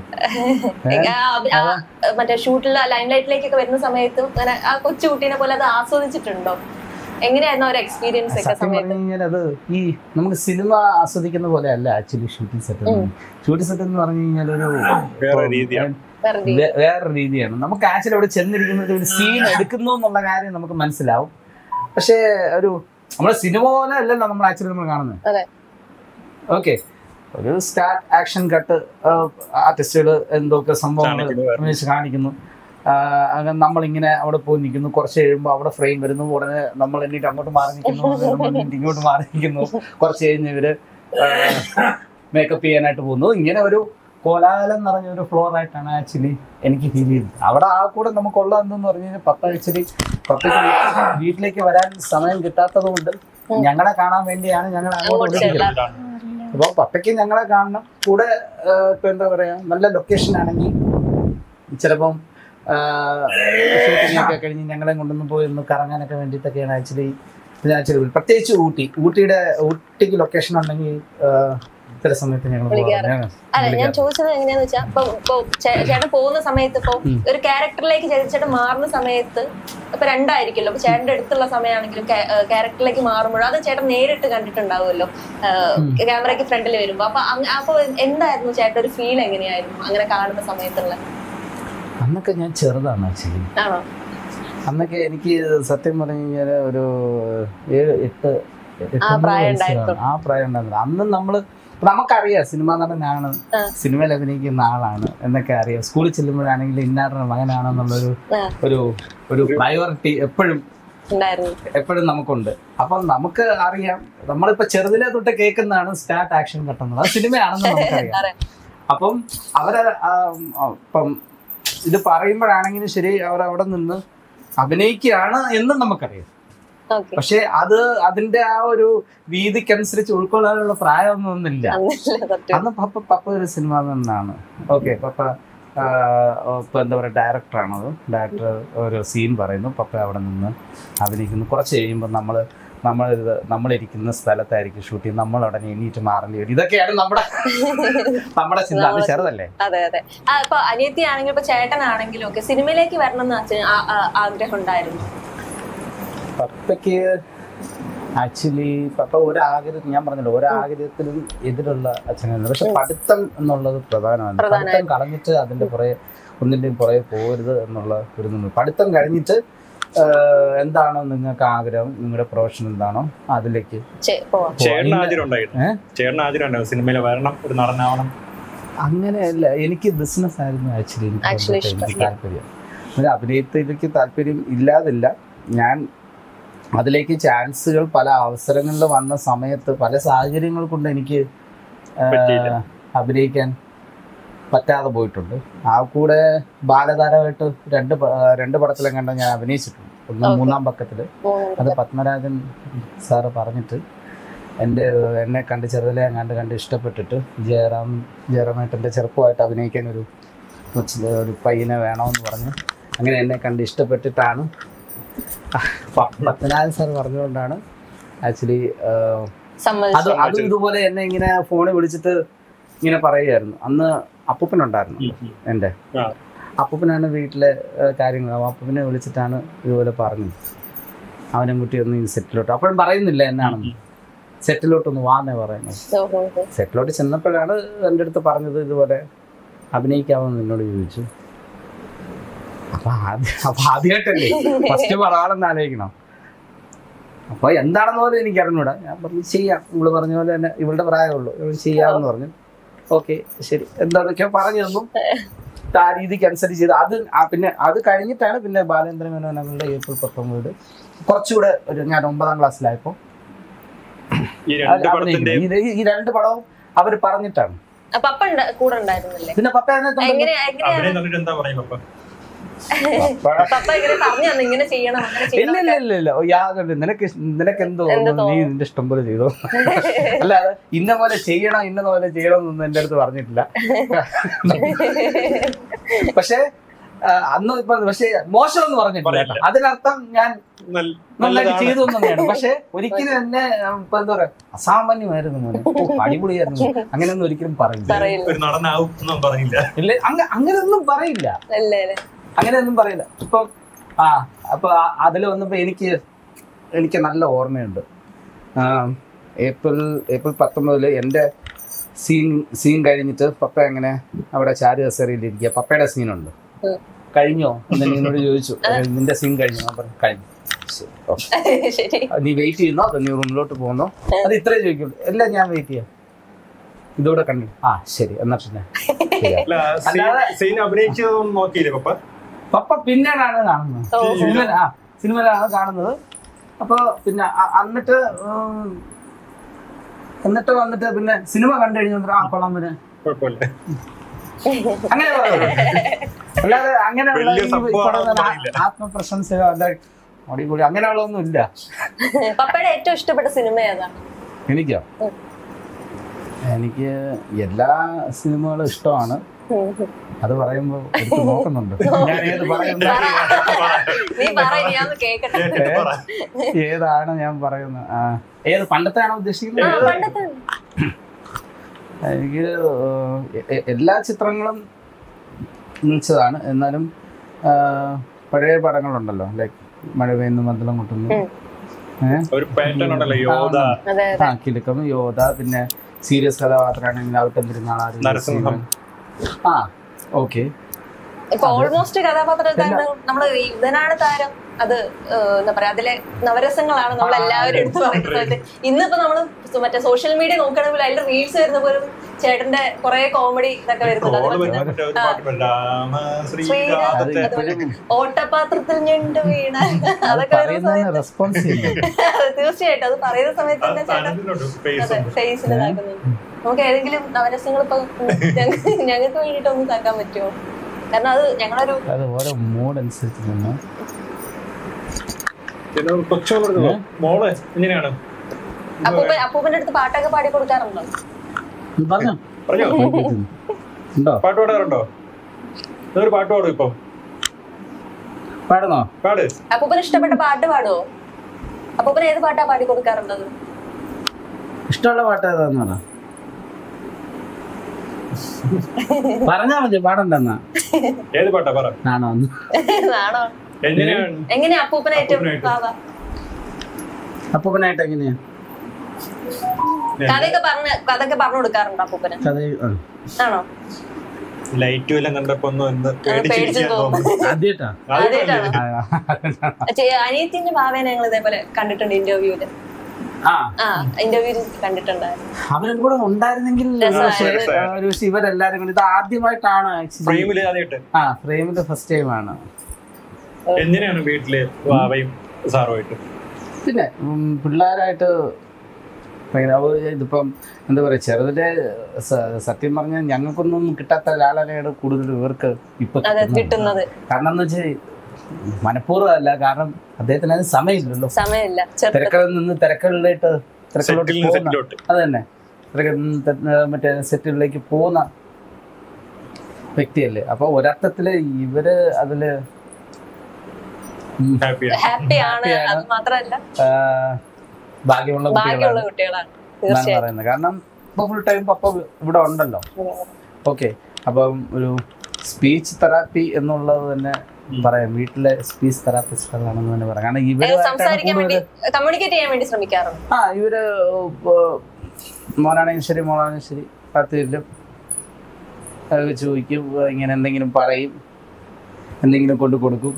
[SPEAKER 1] ആ, ആ, മറ്റേ ഷൂട്ടിൽ ലൈം ലൈറ്റിലേക്കൊക്കെ വരുന്ന സമയത്തും അങ്ങനെ ആ കൊച്ചു കുട്ടീനെ പോലെ അത് ആസ്വദിച്ചിട്ടുണ്ടോ എങ്ങനെയായിരുന്നു ആ ഒരു എക്സ്പീരിയൻസ് ഒക്കെ
[SPEAKER 5] സത്യം
[SPEAKER 1] സമയത്ത്
[SPEAKER 5] പറഞ്ഞു കഴിഞ്ഞാൽ അത് ഈ നമുക്ക് സിനിമ ആസ്വദിക്കുന്ന പോലെ അല്ല actually shooting set shooting set എന്ന് പറഞ്ഞു കഴിഞ്ഞാൽ ഒരു
[SPEAKER 2] വേറെ രീതിയാണ്.
[SPEAKER 1] വേറെ രീതി.
[SPEAKER 5] വേ- വേറൊരു രീതിയാണ് നമുക്ക് ആക്ച്വലി അവിടെ ചെന്നിരിക്കുന്നത് ഒരു സീൻ എടുക്കുന്നു എന്നുള്ള കാര്യം നമുക്ക് മനസ്സിലാവും പക്ഷേ ഒരു നമ്മുടെ സിനിമ പോലെ അല്ലല്ലോ നമ്മൾ ആക്ച്വലി നമ്മൾ കാണുന്നത്
[SPEAKER 1] അതെ
[SPEAKER 5] ഓക്കെ ഒരു സ്റ്റാർട്ട് ആക്ഷൻ കട്ട് ആർട്ടിസ്റ്റുകൾ എന്തൊക്കെ സംഭവങ്ങൾ
[SPEAKER 2] കാണിക്കുന്നു.
[SPEAKER 5] വെച്ച് കാണിക്കുന്നു ആ, അങ്ങനെ നമ്മളിങ്ങനെ അവിടെ പോയി നിൽക്കുന്നു കുറച്ച് കഴിയുമ്പോൾ അവിടെ ഫ്രെയിം വരുന്നു ഉടനെ നമ്മൾ എന്നിട്ട് അങ്ങോട്ട് മാറി നിൽക്കുന്നു ഉടനെ നമ്മൾ എന്നിട്ട് ഇങ്ങോട്ട് മാറി നിൽക്കുന്നു കുറച്ച് കഴിഞ്ഞ് ഇവര് മേക്കപ്പ് ചെയ്യാനായിട്ട് പോകുന്നു ഇങ്ങനെ ഒരു കോലാഹലം നിറഞ്ഞ ഒരു ഫ്ലോർ ആയിട്ടാണ് ആക്ച്വലി എനിക്ക് ഫീൽ ചെയ്തത് അവിടെ ആ കൂടെ നമുക്കുള്ള എന്തെന്ന് പറഞ്ഞു കഴിഞ്ഞാൽ പപ്പ ആക്ച്വലി പപ്പയ്ക്ക് വീട്ടിലേക്ക് വരാൻ സമയം കിട്ടാത്തത് കൊണ്ട് ഞങ്ങളെ കാണാൻ വേണ്ടിയാണ് ഞങ്ങൾ അങ്ങോട്ട്
[SPEAKER 1] അങ്ങോട്ട്
[SPEAKER 5] വിളിക്കുന്നത് അപ്പോൾ പപ്പയ്ക്ക് ഞങ്ങളെ കാണണം കൂടെ ആ, ഇപ്പൊ എന്താ പറയാ നല്ല ലൊക്കേഷൻ ആണെങ്കിൽ ചിലപ്പം ഷൂട്ടിംഗ് ഒക്കെ കഴിഞ്ഞ് ഞങ്ങളെ കൊണ്ടൊന്ന് പോയി ഒന്ന് കറങ്ങാനൊക്കെ വേണ്ടിയിട്ടൊക്കെയാണ് ആക്ച്വലി ആക്ച്വലി പ്രത്യേകിച്ച് ഊട്ടി ഊട്ടിയുടെ ഊട്ടിക്ക് ലൊക്കേഷൻ ഉണ്ടെങ്കിൽ ആ, ചില സമയത്ത് ഞങ്ങൾ
[SPEAKER 1] വിളിക്കാറ്. അല്ല ഞാൻ ചോദിച്ചത് എങ്ങനെയാന്ന് വെച്ചാൽ ഇപ്പൊ ഇപ്പൊ ചേ- ചേട്ടൻ പോകുന്ന സമയത്ത് ഇപ്പൊ ഒരു ക്യാരക്ടറിലേക്ക് ചേട്ടൻ മാറുന്ന സമയത്ത് ഇപ്പൊ രണ്ടായിരിക്കുമല്ലോ അപ്പൊ ചേട്ടന്റെ അടുത്തുള്ള സമയമാണെങ്കിലും ക്യാരക്ടറിലേക്ക് മാറുമ്പോഴും അത് ചേട്ടൻ നേരിട്ട് കണ്ടിട്ടുണ്ടാവുമല്ലോ ക്യാമറയ്ക്ക് ഫ്രണ്ടിൽ വരുമ്പോ അപ്പൊ അങ്ങ- അപ്പൊ എന്തായിരുന്നു ചേട്ടൻ ഒരു ഫീൽ എങ്ങനെയായിരുന്നു അങ്ങനെ കാണുന്ന സമയത്തുള്ള
[SPEAKER 5] അന്നൊക്കെ ഞാൻ ചെറുതാണ് ആക്ച്വലി
[SPEAKER 1] ആണോ
[SPEAKER 5] അന്നൊക്കെ എനിക്ക് സത്യം പറഞ്ഞു കഴിഞ്ഞാൽ ഒരു ഏഴ് എട്ട് എട്ട്
[SPEAKER 1] ആ
[SPEAKER 5] ഒമ്പത്
[SPEAKER 1] പ്രായം
[SPEAKER 5] വയസ്സ്
[SPEAKER 1] ഉണ്ടായിരുന്നു.
[SPEAKER 5] കാണും. ആ പ്രായം ഉണ്ടായിരുന്നു അന്ന് നമ്മള് നമുക്കറിയാം സിനിമാ നടനാണ്
[SPEAKER 1] ആ.
[SPEAKER 5] സിനിമയിൽ അഭിനയിക്കുന്ന ആളാണ് എന്നൊക്കെ അറിയാം സ്കൂളിൽ ചെല്ലുമ്പോഴാണെങ്കിൽ ഇന്നാരുടെ മകനാണെന്നുള്ളൊരു
[SPEAKER 1] ആ.
[SPEAKER 5] ഒരു ഒരു പ്രയോറിറ്റി എപ്പോഴും
[SPEAKER 1] ഉണ്ടായിരുന്നു
[SPEAKER 5] എപ്പോഴും നമുക്കുണ്ട് അപ്പം നമുക്ക് അറിയാം നമ്മളിപ്പോ ചെറുതിലെ തൊട്ട് കേൾക്കുന്നതാണ് സ്റ്റാർട്ട് ആക്ഷൻ കട്ടുന്നത് അത് സിനിമയാണെന്ന് നമുക്കറിയാം
[SPEAKER 1] അറിയാം.
[SPEAKER 5] അപ്പം അവരെ ആ, ആ, ഇപ്പം ഇത് പറയുമ്പോഴാണെങ്കിലും ശരി അവർ അവിടെ നിന്ന് അഭിനയിക്കുകയാണ് എന്നും നമുക്കറിയാം
[SPEAKER 1] ഓക്കെ
[SPEAKER 5] പക്ഷെ അത് അതിന്റെ ആ ഒരു വീതിക്കനുസരിച്ച് ഉൾക്കൊള്ളാനുള്ള പ്രായമൊന്നും ഒന്നുമില്ല
[SPEAKER 1] അന്നില്ല സത്യം
[SPEAKER 5] അന്ന് പപ്പ പപ്പ ഒരു സിനിമ തന്നാണ് ഓക്കെ പപ്പ ഇപ്പൊ എന്താ പറയുക ഡയറക്ടറാണത് ഡയറക്ടർ ഒരു സീൻ പറയുന്നു പപ്പ അവിടെ നിന്ന് അഭിനയിക്കുന്നു കുറച്ച് കഴിയുമ്പോൾ നമ്മൾ നമ്മൾ നമ്മളിരിക്കുന്ന സ്ഥലത്തായിരിക്കും ഷൂട്ട് ചെയ്യുന്നത് നമ്മൾ ഉടനെ എണീറ്റ് മാറേണ്ടി വരും ഇതൊക്കെയാണ് നമ്മുടെ നമ്മുടെ ചിന്ത അത് ചെറുതല്ലേ
[SPEAKER 1] അതെ അതെ ആ ഇപ്പൊ അനിയത്തി ആണെങ്കിലും ഇപ്പൊ ചേട്ടനാണെങ്കിലും ഒക്കെ സിനിമയിലേക്ക് വരണം എന്ന് അച്ഛന് ആ- ആ- ആഗ്രഹം ഉണ്ടായിരുന്നു
[SPEAKER 5] പപ്പയ്ക്ക് ആക്ച്വലി പപ്പ ഒരാഗ്രഹം ഞാൻ പറഞ്ഞല്ലോ ഒരാഗ്രഹത്തിലും എതിരുള്ള അച്ഛനല്ല പക്ഷെ പഠിത്തം എന്നുള്ളത് പ്രധാനമാണ്
[SPEAKER 1] പ്രധാനമാണ്.
[SPEAKER 5] പഠിത്തം കളഞ്ഞിട്ട് അതിന്റെ പുറകെ ഒന്നിന്റെയും പുറകെ പോകരുത് എന്നുള്ള ഒരു നിന്നു പഠിത്തം കഴിഞ്ഞിട്ട് ആഹ്, എന്താണോ നിങ്ങൾക്ക് ആഗ്രഹം നിങ്ങളുടെ പ്രൊഫഷൻ എന്താണോ അതിലേക്ക്
[SPEAKER 1] ചെ- പോവാം
[SPEAKER 2] ചേട്ടന്
[SPEAKER 5] ഇന്ന-
[SPEAKER 2] ആഗ്രഹം ഉണ്ടായിരുന്നു
[SPEAKER 5] ഏഹ്?
[SPEAKER 2] ചേട്ടന് ആഗ്രഹം ഉണ്ടായിരുന്നു സിനിമയിൽ വരണം ഒരു നടനാവണം
[SPEAKER 5] അങ്ങനെയല്ല എനിക്ക് ബിസിനസ് ആയിരുന്നു ആക്ച്വലി
[SPEAKER 1] Actually
[SPEAKER 5] എനിക്ക്
[SPEAKER 1] ഇഷ്ടം.
[SPEAKER 5] എനിക്ക് താല്പര്യം ഒരു അഭിനയത്തിലേക്ക് താല്പര്യം ഇല്ലാതില്ല ഞാൻ അതിലേക്ക് ചാൻസുകൾ പല അവസരങ്ങളിൽ വന്ന സമയത്ത് പല സാഹചര്യങ്ങൾ കൊണ്ട് എനിക്ക് ആ,
[SPEAKER 2] പറ്റിയില്ല.
[SPEAKER 5] അഭിനയിക്കാൻ പറ്റാതെ പോയിട്ടുണ്ട് ആ കൂടെ ബാലതാരമായിട്ട് രണ്ട് പ- രണ്ട് പടത്തിലും കണ്ട ഞാൻ അഭിനയിച്ചിട്ടുണ്ട് ഒന്ന്
[SPEAKER 1] Okay.
[SPEAKER 5] മൂന്നാം പക്കത്തിൽ അത് പത്മരാജൻ സാറ് പറഞ്ഞിട്ട് എൻ്റെ എന്നെ കണ്ട് ചെറുതിലെ കണ്ട് കണ്ട് ഇഷ്ടപ്പെട്ടിട്ട് ജയറാം ജയറാമേട്ടൻ്റെ ചെറുപ്പമായിട്ട് അഭിനയിക്കാൻ ഒരു കൊച്ചിലെ ഒരു പയ്യനെ വേണമെന്ന് പറഞ്ഞ് അങ്ങനെ എന്നെ കണ്ട് ഇഷ്ടപ്പെട്ടിട്ടാണ് പ- പത്മനാഭൻ സാർ പറഞ്ഞുകൊണ്ടാണ് ആക്ച്വലി അത്
[SPEAKER 1] സമ്മതിച്ചു
[SPEAKER 5] അതും ഇതുപോലെ എന്നെ ഇങ്ങനെ ഫോണിൽ വിളിച്ചിട്ട് ഇങ്ങനെ പറയുമായിരുന്നു അന്ന് അപ്പൂപ്പനുണ്ടായിരുന്നു എൻ്റെ
[SPEAKER 2] ആ.
[SPEAKER 5] അപ്പൂപ്പനാണ് വീട്ടിലെ ഏഹ്, കാര്യങ്ങൾ അപ്പോൾ അപ്പൂപ്പനെ വിളിച്ചിട്ടാണ് ഇതുപോലെ പറഞ്ഞത് അവനും കുട്ടി ഒന്ന് ഈ സെറ്റിലോട്ട് അപ്പോഴും പറയുന്നില്ല എന്നാണെന്ന് സെറ്റിലോട്ടൊന്ന് വാന്നേ പറയുന്നത്
[SPEAKER 1] ഓഹോ, ഓഹോ.
[SPEAKER 5] സെറ്റിലോട്ട് ചെന്നപ്പോഴാണ് എൻ്റെ അടുത്ത് പറഞ്ഞത് ഇതുപോലെ അഭിനയിക്കാമെന്ന് എന്നോട് ചോദിച്ചു അപ്പൊ ആദ്യം അപ്പൊ ആദ്യമായിട്ടല്ലേ ഫസ്റ്റ് പറയാളെന്ന് ആലോചിക്കണം അപ്പൊ എന്താണെന്ന് പോലും എനിക്ക് അറിഞ്ഞൂടാ ഞാൻ പറഞ്ഞു ചെയ്യാം ഇവള് പറഞ്ഞ പോലെ തന്നെ ഇവളുടെ പ്രായമുള്ളൂ ഇവൾ ചെയ്യാമെന്ന് പറഞ്ഞു ഓക്കെ ശരി എന്താന്നൊക്കെ പറഞ്ഞു തന്നു ആ രീതിക്ക് അനുസരിച്ച് ചെയ്ത് അത് ആ പിന്നെ അത് കഴിഞ്ഞിട്ടാണ് പിന്നെ ബാലേന്ദ്ര മേനോനങ്ങളുടെ ഏപ്രിൽ പത്തൊമ്പത് കുറച്ചുകൂടെ ഒരു ഞാൻ ഒമ്പതാം ക്ലാസ്സിലായപ്പോൾ
[SPEAKER 2] ഈ രണ്ട് പടത്തിന്റെ
[SPEAKER 5] ഈ രണ്ട് പടവും അവർ പറഞ്ഞിട്ടാണ്
[SPEAKER 1] അപ്പൊ അപ്പ ഉണ്ട- കൂടെ ഉണ്ടായിരുന്നില്ലേ
[SPEAKER 5] പിന്നെ പപ്പ അതിനകത്ത്
[SPEAKER 1] എങ്ങനെ എങ്ങനെയാണ്
[SPEAKER 2] അഭിനയം കണ്ടിട്ട് എന്താ പറയും പപ്പ
[SPEAKER 5] പപ്പ-
[SPEAKER 1] പപ്പ ഇങ്ങനെ പറഞ്ഞു തന്നു ഇങ്ങനെ ചെയ്യണം അങ്ങനെ
[SPEAKER 5] ഇല്ല
[SPEAKER 1] ചെയ്യണം
[SPEAKER 5] ഇല്ല ഇല്ല ഇല്ല ഓ, യാതൊരു നിനക്ക് ഇഷ്- നിനക്ക് എന്തോ
[SPEAKER 1] എന്ത്
[SPEAKER 5] നീ നിന്റെ ഇഷ്ടം പോലെ ചെയ്തോ അല്ലാതെ ഇന്ന പോലെ ചെയ്യണം ഇന്ന പോലെ ചെയ്യണം എന്നൊന്നും എന്റെ അടുത്ത് പറഞ്ഞിട്ടില്ല പക്ഷേ ആ, അന്ന് ഇപ്പൊ പക്ഷേ മോശമെന്ന് പറഞ്ഞിട്ടില്ല കേട്ടോ.
[SPEAKER 2] പറയില്ല.
[SPEAKER 5] അതിനർത്ഥം ഞാൻ
[SPEAKER 2] നല്ല-
[SPEAKER 5] നന്നായിട്ട്
[SPEAKER 2] നല്ലതാണ്.
[SPEAKER 5] ചെയ്തു എന്ന് തന്നെയാണ് പക്ഷെ ഒരിക്കലും എന്നെ ഉം, ഇപ്പൊ എന്താ പറയാ അസാമാന്യമായിരുന്നു മോനെ ഓ, അടിപൊളിയായിരുന്നു അങ്ങനെയൊന്നും ഒരിക്കലും പറയില്ല
[SPEAKER 1] പറയില്ല
[SPEAKER 2] ഒരു നടനാവും എന്നും പറഞ്ഞില്ല
[SPEAKER 5] ഇല്ല അങ്ങ അങ്ങനെയൊന്നും പറയില്ല
[SPEAKER 1] അല്ലേ അല്ലേ
[SPEAKER 5] അങ്ങനെയൊന്നും പറയില്ല ഇപ്പം ആ അപ്പൊ അതിൽ വന്നപ്പോ എനിക്ക് എനിക്ക് നല്ല ഓർമ്മയുണ്ട് ആ, ഏപ്രിൽ ഏപ്രിൽ പത്തൊമ്പതില് എൻ്റെ സീൻ സീൻ കഴിഞ്ഞിട്ട് പപ്പ അങ്ങനെ അവിടെ ചാരു കസേരയിൽ ഇരിക്കുക പപ്പയുടെ സീനുണ്ട്
[SPEAKER 1] ഉം.
[SPEAKER 5] കഴിഞ്ഞോ എന്ന് എന്നോട് ചോദിച്ചു നിന്റെ സീൻ കഴിഞ്ഞോ ഞാൻ പറഞ്ഞു കഴിഞ്ഞു ശരി, ഓക്കേ.
[SPEAKER 1] ശരി
[SPEAKER 5] അത് നീ വെയിറ്റ് ചെയ്യുന്നോ അതോ നീ റൂമിലോട്ട് പോകുന്നോ അത് ഇത്രേ ചോദിക്കുള്ളൂ എല്ലാം ഞാൻ വെയിറ്റ് ചെയ്യാം ഇതോടെ കണ്ടു ആ ശരി എന്നാ പിന്നെ ശരിയാ.
[SPEAKER 2] അല്ല സീൻ- സീൻ അഭിനയിച്ചതൊന്നും നോക്കിയില്ലേ പപ്പ
[SPEAKER 5] പപ്പ പിന്നീടാണ് കാണുന്നത്
[SPEAKER 1] ഓ.
[SPEAKER 5] സിനിമ ആ സിനിമയിലാണ് കാണുന്നത് അപ്പൊ പിന്നെ അ- എന്നിട്ട് ഉം, എന്നിട്ട് വന്നിട്ട് പിന്നെ സിനിമ കണ്ടു കഴിഞ്ഞാൽ ആ കൊള്ളാം പിന്നെ
[SPEAKER 2] കുഴപ്പമില്ല
[SPEAKER 5] അങ്ങനെ പറയുള്ളൂ. അല്ലാതെ അങ്ങനെയുള്ള
[SPEAKER 2] വലിയ
[SPEAKER 5] ഈ
[SPEAKER 2] സംഭവമാണെന്ന്
[SPEAKER 5] പറയുന്ന
[SPEAKER 2] പറയില്ല.
[SPEAKER 5] ആത്മപ്രശംസയോ അല്ല അടിപൊളി അങ്ങനെയുള്ളതൊന്നും ഇല്ല
[SPEAKER 1] പപ്പയുടെ ഏറ്റവും ഇഷ്ടപ്പെട്ട സിനിമ ഏതാണ്
[SPEAKER 5] എനിക്കോ
[SPEAKER 1] ഉം.
[SPEAKER 5] എനിക്ക് എല്ലാ സിനിമകളും ഇഷ്ടമാണ് അത് പറയുമ്പോ എടുത്ത് നോക്കുന്നുണ്ട് ഞാൻ ഏത് പറയുന്നു
[SPEAKER 1] നീ പറ ഞാൻ കേക്കട്ടെ
[SPEAKER 2] കേട്ടിട്ട് പറ.
[SPEAKER 5] ഏതാണ് ഞാൻ പറയുന്നത് ആ, ഏത് പണ്ടത്തെ ആണോ
[SPEAKER 1] ആ
[SPEAKER 5] ഉദ്ദേശിക്കുന്നത്
[SPEAKER 1] പണ്ടത്തെ
[SPEAKER 5] എനിക്ക് എ- എ- എല്ലാ ചിത്രങ്ങളും മികച്ചതാണ് എന്നാലും ആ, പഴയ പടങ്ങളുണ്ടല്ലോ ലൈക്ക് മഴ പെയ്യുന്നു മദ്ദളം കൊട്ടുന്നു
[SPEAKER 1] ഉം.
[SPEAKER 5] ഏഹ്
[SPEAKER 2] ഒരു പാറ്റേൺ ഉണ്ടല്ലോ യോധ
[SPEAKER 1] അതെ
[SPEAKER 5] ആ കിലുക്കം യോധ പിന്നെ സീരിയസ് കഥാപാത്രമാണെങ്കിൽ അവട്ടെന്തിരുന്നാൾ
[SPEAKER 2] നരസിംഹം.
[SPEAKER 5] ആ ഓക്കെ
[SPEAKER 1] ഇപ്പൊ ഓൾമോസ്റ്റ് കഥാപാത്രത്തിൽ നമ്മള് ഇവനാണ് താരം അത് ഏഹ്, എന്താ പറയാ അതിലെ നവരസങ്ങളാണ് നമ്മൾ എല്ലാവരും എടുത്തു പറയുന്നത് ഇന്നിപ്പോ നമ്മള് മറ്റേ സോഷ്യൽ മീഡിയ നോക്കണമെങ്കിൽ അതിൽ റീൽസ് വരുന്ന പോലും ചേട്ടന്റെ കുറെ കോമഡി ഇതൊക്കെ വരുന്നുണ്ട്
[SPEAKER 2] ട്രോള്
[SPEAKER 1] അതുപോലെ
[SPEAKER 2] വരുന്ന മറ്റേ ഒരു പാട്ടുണ്ട്. രാമ
[SPEAKER 5] അത്
[SPEAKER 2] ശ്രീരാമത്തെ
[SPEAKER 5] ഇപ്പോഴും
[SPEAKER 1] ഓട്ടപാത്രത്തിൽ ഞണ്ട് വീണ അതൊക്കെ വരുന്ന
[SPEAKER 5] പറയുന്നതിന്
[SPEAKER 1] സമയത്ത്
[SPEAKER 5] റെസ്പോൺസ് ചെയ്യുന്നു
[SPEAKER 1] തീർച്ചയായിട്ടും അത് പറയുന്ന സമയത്ത് തന്നെ ചേട്ടൻ
[SPEAKER 2] കണ്ടിട്ടുണ്ട് ഫേസ്
[SPEAKER 1] അതെ ഫേസിൽ ഇതാക്കുന്നുണ്ട് നമുക്ക് ഏതെങ്കിലും നവരസങ്ങൾ ഇപ്പൊ ഞങ്ങൾക്ക് ഞങ്ങൾക്ക് വേണ്ടിട്ട് ഒന്ന് ഇതാക്കാൻ പറ്റുമോ കാരണം അത് ഞങ്ങളൊരു
[SPEAKER 5] അത് ഓരോ മൂഡ് അനുസരിച്ച് നിന്ന്
[SPEAKER 2] പിന്നെ കൊച്ചോളെടുത്തോ മോള് എങ്ങനെയാണ്
[SPEAKER 1] അപ്പൂപ്പൻ അപ്പൂപ്പന്റെ അടുത്ത് പാട്ടൊക്കെ പാടി കൊടുക്കാറുണ്ടോ
[SPEAKER 5] പറഞ്ഞോ
[SPEAKER 2] പറഞ്ഞോ
[SPEAKER 5] ഉണ്ടോ
[SPEAKER 2] പാട്ട് പാടാറുണ്ടോ ഒരു പാട്ട് പാടും ഇപ്പം
[SPEAKER 5] പാടുന്നോ
[SPEAKER 2] പാട്
[SPEAKER 1] അപ്പൂപ്പന് ഇഷ്ടപ്പെട്ട പാട്ട് പാടുവോ അപ്പൂപ്പന് ഏത് പാട്ടാ പാടി കൊടുക്കാറുള്ളത്
[SPEAKER 5] ഇഷ്ടമുള്ള പാട്ട് ഏതാന്ന് പറ പറഞ്ഞാ മതി പാടണ്ടെന്നാ
[SPEAKER 2] ഏത് പാട്ടാ പറ
[SPEAKER 5] ആണോ ഒന്ന്
[SPEAKER 1] ആണോ
[SPEAKER 2] എങ്ങനെയാണ്
[SPEAKER 1] എങ്ങനെയാ അപ്പൂപ്പനെ ഏറ്റവും
[SPEAKER 2] അപ്പൂപ്പനായിട്ട്.
[SPEAKER 1] വാവാ
[SPEAKER 5] അപ്പൂപ്പനായിട്ട് എങ്ങനെയാ
[SPEAKER 1] കഥയൊക്കെ പറഞ്ഞ് കഥയൊക്കെ പറഞ്ഞു കൊടുക്കാറുണ്ടോ അപ്പൂപ്പന്
[SPEAKER 5] കഥ ആ.
[SPEAKER 1] ആണോ
[SPEAKER 2] ലൈറ്റും എല്ലാം കണ്ടപ്പോ ഒന്ന് ഒന്ന്
[SPEAKER 1] പേടിച്ചു
[SPEAKER 2] പേടിച്ചിരിക്കാൻ
[SPEAKER 1] തോന്നുന്നു.
[SPEAKER 2] തോന്നുന്നു
[SPEAKER 5] ആദ്യമായിട്ടാ
[SPEAKER 1] ആദ്യമായിട്ടാണോ
[SPEAKER 5] ആ,
[SPEAKER 1] ചെ- അനിയത്തിന്റെ ഭാവേനെ ഞങ്ങൾ ഇതേപോലെ കണ്ടിട്ടുണ്ട് ഇന്റർവ്യൂല്
[SPEAKER 5] ആ
[SPEAKER 1] ആ ഇന്റർവ്യൂല് കണ്ടിട്ടുണ്ടായിരുന്നു
[SPEAKER 5] അവരും കൂടെ ഉണ്ടായിരുന്നെങ്കിൽ
[SPEAKER 1] രസമായിരുന്നു.
[SPEAKER 5] പക്ഷേ, ആ, ഒരു ഇവരെല്ലാരും കൂടി ഇത് ആദ്യമായിട്ടാണ് ആക്ച്വലി
[SPEAKER 2] ഫ്രെയിമില് ആദ്യമായിട്ട്
[SPEAKER 5] ആ ഫ്രെയിമിന്റെ ഫസ്റ്റ് ടൈം ആണ്
[SPEAKER 2] എങ്ങനെയാണ് വീട്ടില് വാവയും സാറുമായിട്ട്
[SPEAKER 5] പിന്നെ ഉം, പിള്ളേരായിട്ട് ഭയങ്കര അവ- ഇതിപ്പം എന്താ പറയുക ചെറുതിലെ സ- സത്യം പറഞ്ഞാൽ ഞങ്ങൾക്കൊന്നും കിട്ടാത്ത ലാളനയുടെ കൂടുതൽ ഇവർക്ക് ഇപ്പൊ
[SPEAKER 1] അതെ
[SPEAKER 5] കിട്ടുന്നുണ്ട്.
[SPEAKER 1] കിട്ടുന്നത്
[SPEAKER 5] കാരണം എന്ന് വെച്ചാൽ മനഃപൂർവ്വം അല്ല കാരണം അദ്ദേഹത്തിന് അതിന് സമയമില്ലല്ലോ
[SPEAKER 1] സമയമില്ല ചെറുപ്പം
[SPEAKER 5] തിരക്കളിൽ നിന്ന് തിരക്കളിലേക്ക് തിരക്കളിലോട്ട്
[SPEAKER 2] സെറ്റിൽ നിന്ന്
[SPEAKER 5] പോകുന്ന
[SPEAKER 2] സെറ്റിലോട്ട്
[SPEAKER 5] അത് തന്നെ തിരക്കിൽ നിന്ന് തെ- മറ്റേ സെറ്റിലേക്ക് പോകുന്ന വ്യക്തിയല്ലേ അപ്പൊ ഒരർത്ഥത്തില് ഇവര് അതില് ഉം,
[SPEAKER 2] ഹാപ്പിയാണ്
[SPEAKER 1] ഹാപ്പിയാണ്
[SPEAKER 5] Happy ആണ്.
[SPEAKER 1] അത് മാത്രമല്ല
[SPEAKER 5] ആ, ഭാഗ്യമുള്ള
[SPEAKER 1] ഭാഗ്യമുള്ള
[SPEAKER 5] കുട്ടികളാണ്
[SPEAKER 1] കുട്ടികളാണ്
[SPEAKER 5] എന്നാണ്
[SPEAKER 1] തീർച്ചയായും
[SPEAKER 5] പറയുന്നത് കാരണം ഇപ്പൊ ഫുൾ ടൈം പപ്പ ഇവിടെ ഉണ്ടല്ലോ ഓക്കെ അപ്പം ഒരു സ്പീച്ച് തെറാപ്പി എന്നുള്ളത് തന്നെ പറയാം വീട്ടിലെ സ്പീച്ച് തെറാപ്പിസ്റ്റുകളാണെന്ന് തന്നെ പറയാം കാരണം ഇവരുമായിട്ടാണ്
[SPEAKER 1] സംസാരിക്കാൻ വേണ്ടി
[SPEAKER 5] കൂടുതൽ
[SPEAKER 1] കമ്മ്യൂണിക്കേറ്റ് ചെയ്യാൻ വേണ്ടി ശ്രമിക്കാറുണ്ട്
[SPEAKER 5] ആ ഇവര് ഇപ്പൊ മോനാണെങ്കിലും ശരി മോളാണെങ്കിലും ശരി പത്ത് പേരിലും അതൊക്കെ ചോദിക്കും ഇങ്ങനെ എന്തെങ്കിലും പറയും എന്തെങ്കിലും കൊണ്ട് കൊടുക്കും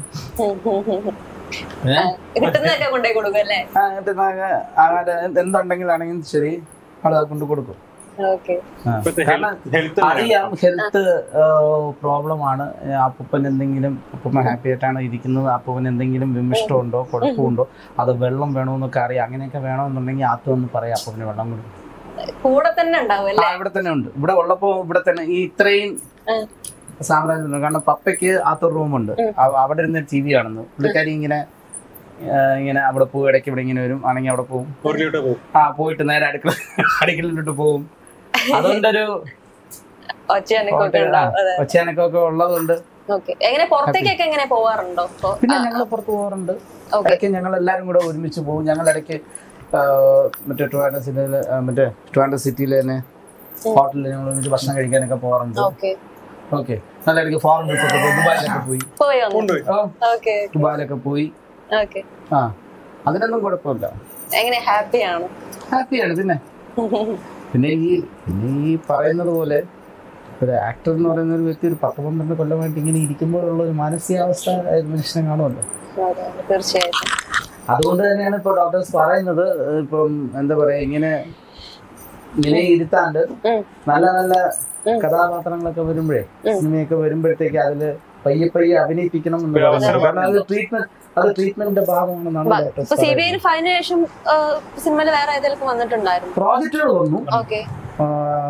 [SPEAKER 5] ഏ?
[SPEAKER 1] കിട്ടുന്നതൊക്കെ കൊണ്ടുപോയി കൊടുക്കും അല്ലേ
[SPEAKER 5] ആ, എന്നിട്ട് നാ- ആരുടെ എന്തുണ്ടെങ്കിലാണെങ്കിലും ശരി ആളത് കൊണ്ട് കൊടുക്കും
[SPEAKER 1] ഓക്കെ
[SPEAKER 5] ആ.
[SPEAKER 2] ഇപ്പത്തെ
[SPEAKER 5] കാരണം
[SPEAKER 2] ഹെൽത്ത്
[SPEAKER 5] അറിയാം ഹെൽത്ത് പ്രോബ്ലം ആണ് അപ്പൂപ്പൻ എന്തെങ്കിലും അപ്പൂപ്പൻ ഹാപ്പി ആയിട്ടാണ് ഇരിക്കുന്നത് അപ്പൂപ്പൻ എന്തെങ്കിലും വിമിഷ്ടമുണ്ടോ കുഴപ്പമുണ്ടോ അത് വെള്ളം വേണമെന്നൊക്കെ അറിയാം അങ്ങനെയൊക്കെ വേണമെന്നുണ്ടെങ്കിൽ ആത്തും ഒന്ന് പറയാം അപ്പൂപ്പന് വെള്ളം കൊടുക്കും
[SPEAKER 1] കൂടെ തന്നെ ഉണ്ടാവും
[SPEAKER 5] ആ
[SPEAKER 1] അല്ലേ
[SPEAKER 5] ഇവിടെ തന്നെ ഉണ്ട് ഇവിടെ ഉള്ളപ്പോ ഇവിടെ തന്നെ ഈ ഇത്രയും
[SPEAKER 1] ഉം.
[SPEAKER 5] സാമ്രാജ്യം ഉണ്ട്. കാരണം പപ്പയ്ക്ക് ആത്തൊരു റൂമുണ്ട് അവിടെ ഇരുന്ന് ടി വി കാണുന്നു പുള്ളിക്കാരി ഇങ്ങനെ ആ, ഇങ്ങനെ അവിടെ പോകും ഇടയ്ക്ക് ഇവിടെ ഇങ്ങനെ വരും ആണെങ്കിൽ അവിടെ പോകും
[SPEAKER 2] മുറിയിലോട്ട് പോകും
[SPEAKER 5] ആ പോയിട്ട് നേരെ അടുക്കള അടുക്കളയിലോട്ട് പോകും അതുകൊണ്ടൊരു
[SPEAKER 1] ഒച്ചയൊക്കെ ഉണ്ടാവും അതെ
[SPEAKER 5] ഒച്ചയാനൊക്കെ ഉള്ളതുകൊണ്ട്
[SPEAKER 1] ഓക്കെ എങ്ങനെ പുറത്തേക്കൊക്കെ എങ്ങനെ പോവാറുണ്ടോ ഇപ്പൊ
[SPEAKER 5] പിന്നെ ഞങ്ങൾ പുറത്ത് പോകാറുണ്ട്
[SPEAKER 1] ഓക്കെ
[SPEAKER 5] ഇടയ്ക്ക് ഞങ്ങൾ എല്ലാവരും കൂടെ ഒരുമിച്ച് പോകും ഞങ്ങൾ ഇടയ്ക്ക് ആ, മറ്റേ ട്രിവാൻഡ്രം സിറ്റിയിൽ മറ്റേ ട്രിവാൻഡ്രം സിറ്റിയിൽ തന്നെ ഹോട്ടലിൽ ഞങ്ങൾ ഒരുമിച്ച് ഭക്ഷണം കഴിക്കാനൊക്കെ പോകാറുണ്ട്
[SPEAKER 1] ഓക്കെ
[SPEAKER 5] ഓക്കെ നല്ല ഇടയ്ക്ക് ഫോറിൻ ട്രിപ്പൊക്കെ പോയി ദുബായിലൊക്കെ പോയി
[SPEAKER 1] പോയി വന്നു
[SPEAKER 2] കൊണ്ടുപോയി
[SPEAKER 5] ആ,
[SPEAKER 1] ഓക്കെ
[SPEAKER 5] ദുബായിലൊക്കെ പോയി
[SPEAKER 1] ഓക്കെ
[SPEAKER 5] ആ അതിനൊന്നും കുഴപ്പമില്ല
[SPEAKER 1] എങ്ങനെ ഹാപ്പിയാണ്
[SPEAKER 5] ഹാപ്പിയാണ് പിന്നെ പിന്നെ ഈ പിന്നെ ഈ പറയുന്നത് പോലെ ഒരു ആക്ടർ എന്ന് പറയുന്ന ഒരു വ്യക്തി ഒരു പത്ത് പന്ത്രണ്ട് കൊല്ലമായിട്ട് ഇങ്ങനെ ഇരിക്കുമ്പോഴുള്ള ഒരു മാനസികാവസ്ഥ ഏത് മനുഷ്യനെ കാണുമല്ലോ
[SPEAKER 1] തീർച്ചയായിട്ടും
[SPEAKER 5] അതുകൊണ്ട് തന്നെയാണ് ഇപ്പോൾ ഡോക്ടേഴ്സ് പറയുന്നത് ഇപ്പം എന്താ പറയാ ഇങ്ങനെ ഇങ്ങനെ ഇരുത്താണ്ട്
[SPEAKER 1] ഉം.
[SPEAKER 5] നല്ല നല്ല
[SPEAKER 1] ഉം.
[SPEAKER 5] കഥാപാത്രങ്ങളൊക്കെ വരുമ്പോഴേ
[SPEAKER 1] ഉം.
[SPEAKER 5] സിനിമയൊക്കെ വരുമ്പോഴത്തേക്ക് അതില് പയ്യെ പയ്യെ അഭിനയിപ്പിക്കണം എന്ന്
[SPEAKER 2] ഒരു
[SPEAKER 5] പറയുന്നത്
[SPEAKER 2] അവസരം
[SPEAKER 5] കാരണം അത് ട്രീറ്റ്മെന്റ് അത് ട്രീറ്റ്മെന്റിന്റെ ഭാഗമാണെന്നാണ്
[SPEAKER 1] ഇപ്പൊ
[SPEAKER 5] ഡോക്ടേഴ്സ്
[SPEAKER 1] സി ബി ഐന് ഫൈനൽ ശേഷം സിനിമയിൽ വേറെ ഏതെങ്കിലും വന്നിട്ടുണ്ടായിരുന്നു
[SPEAKER 5] പ്രോജക്റ്റുകൾ വന്നു
[SPEAKER 1] ഓക്കെ
[SPEAKER 5] ആ,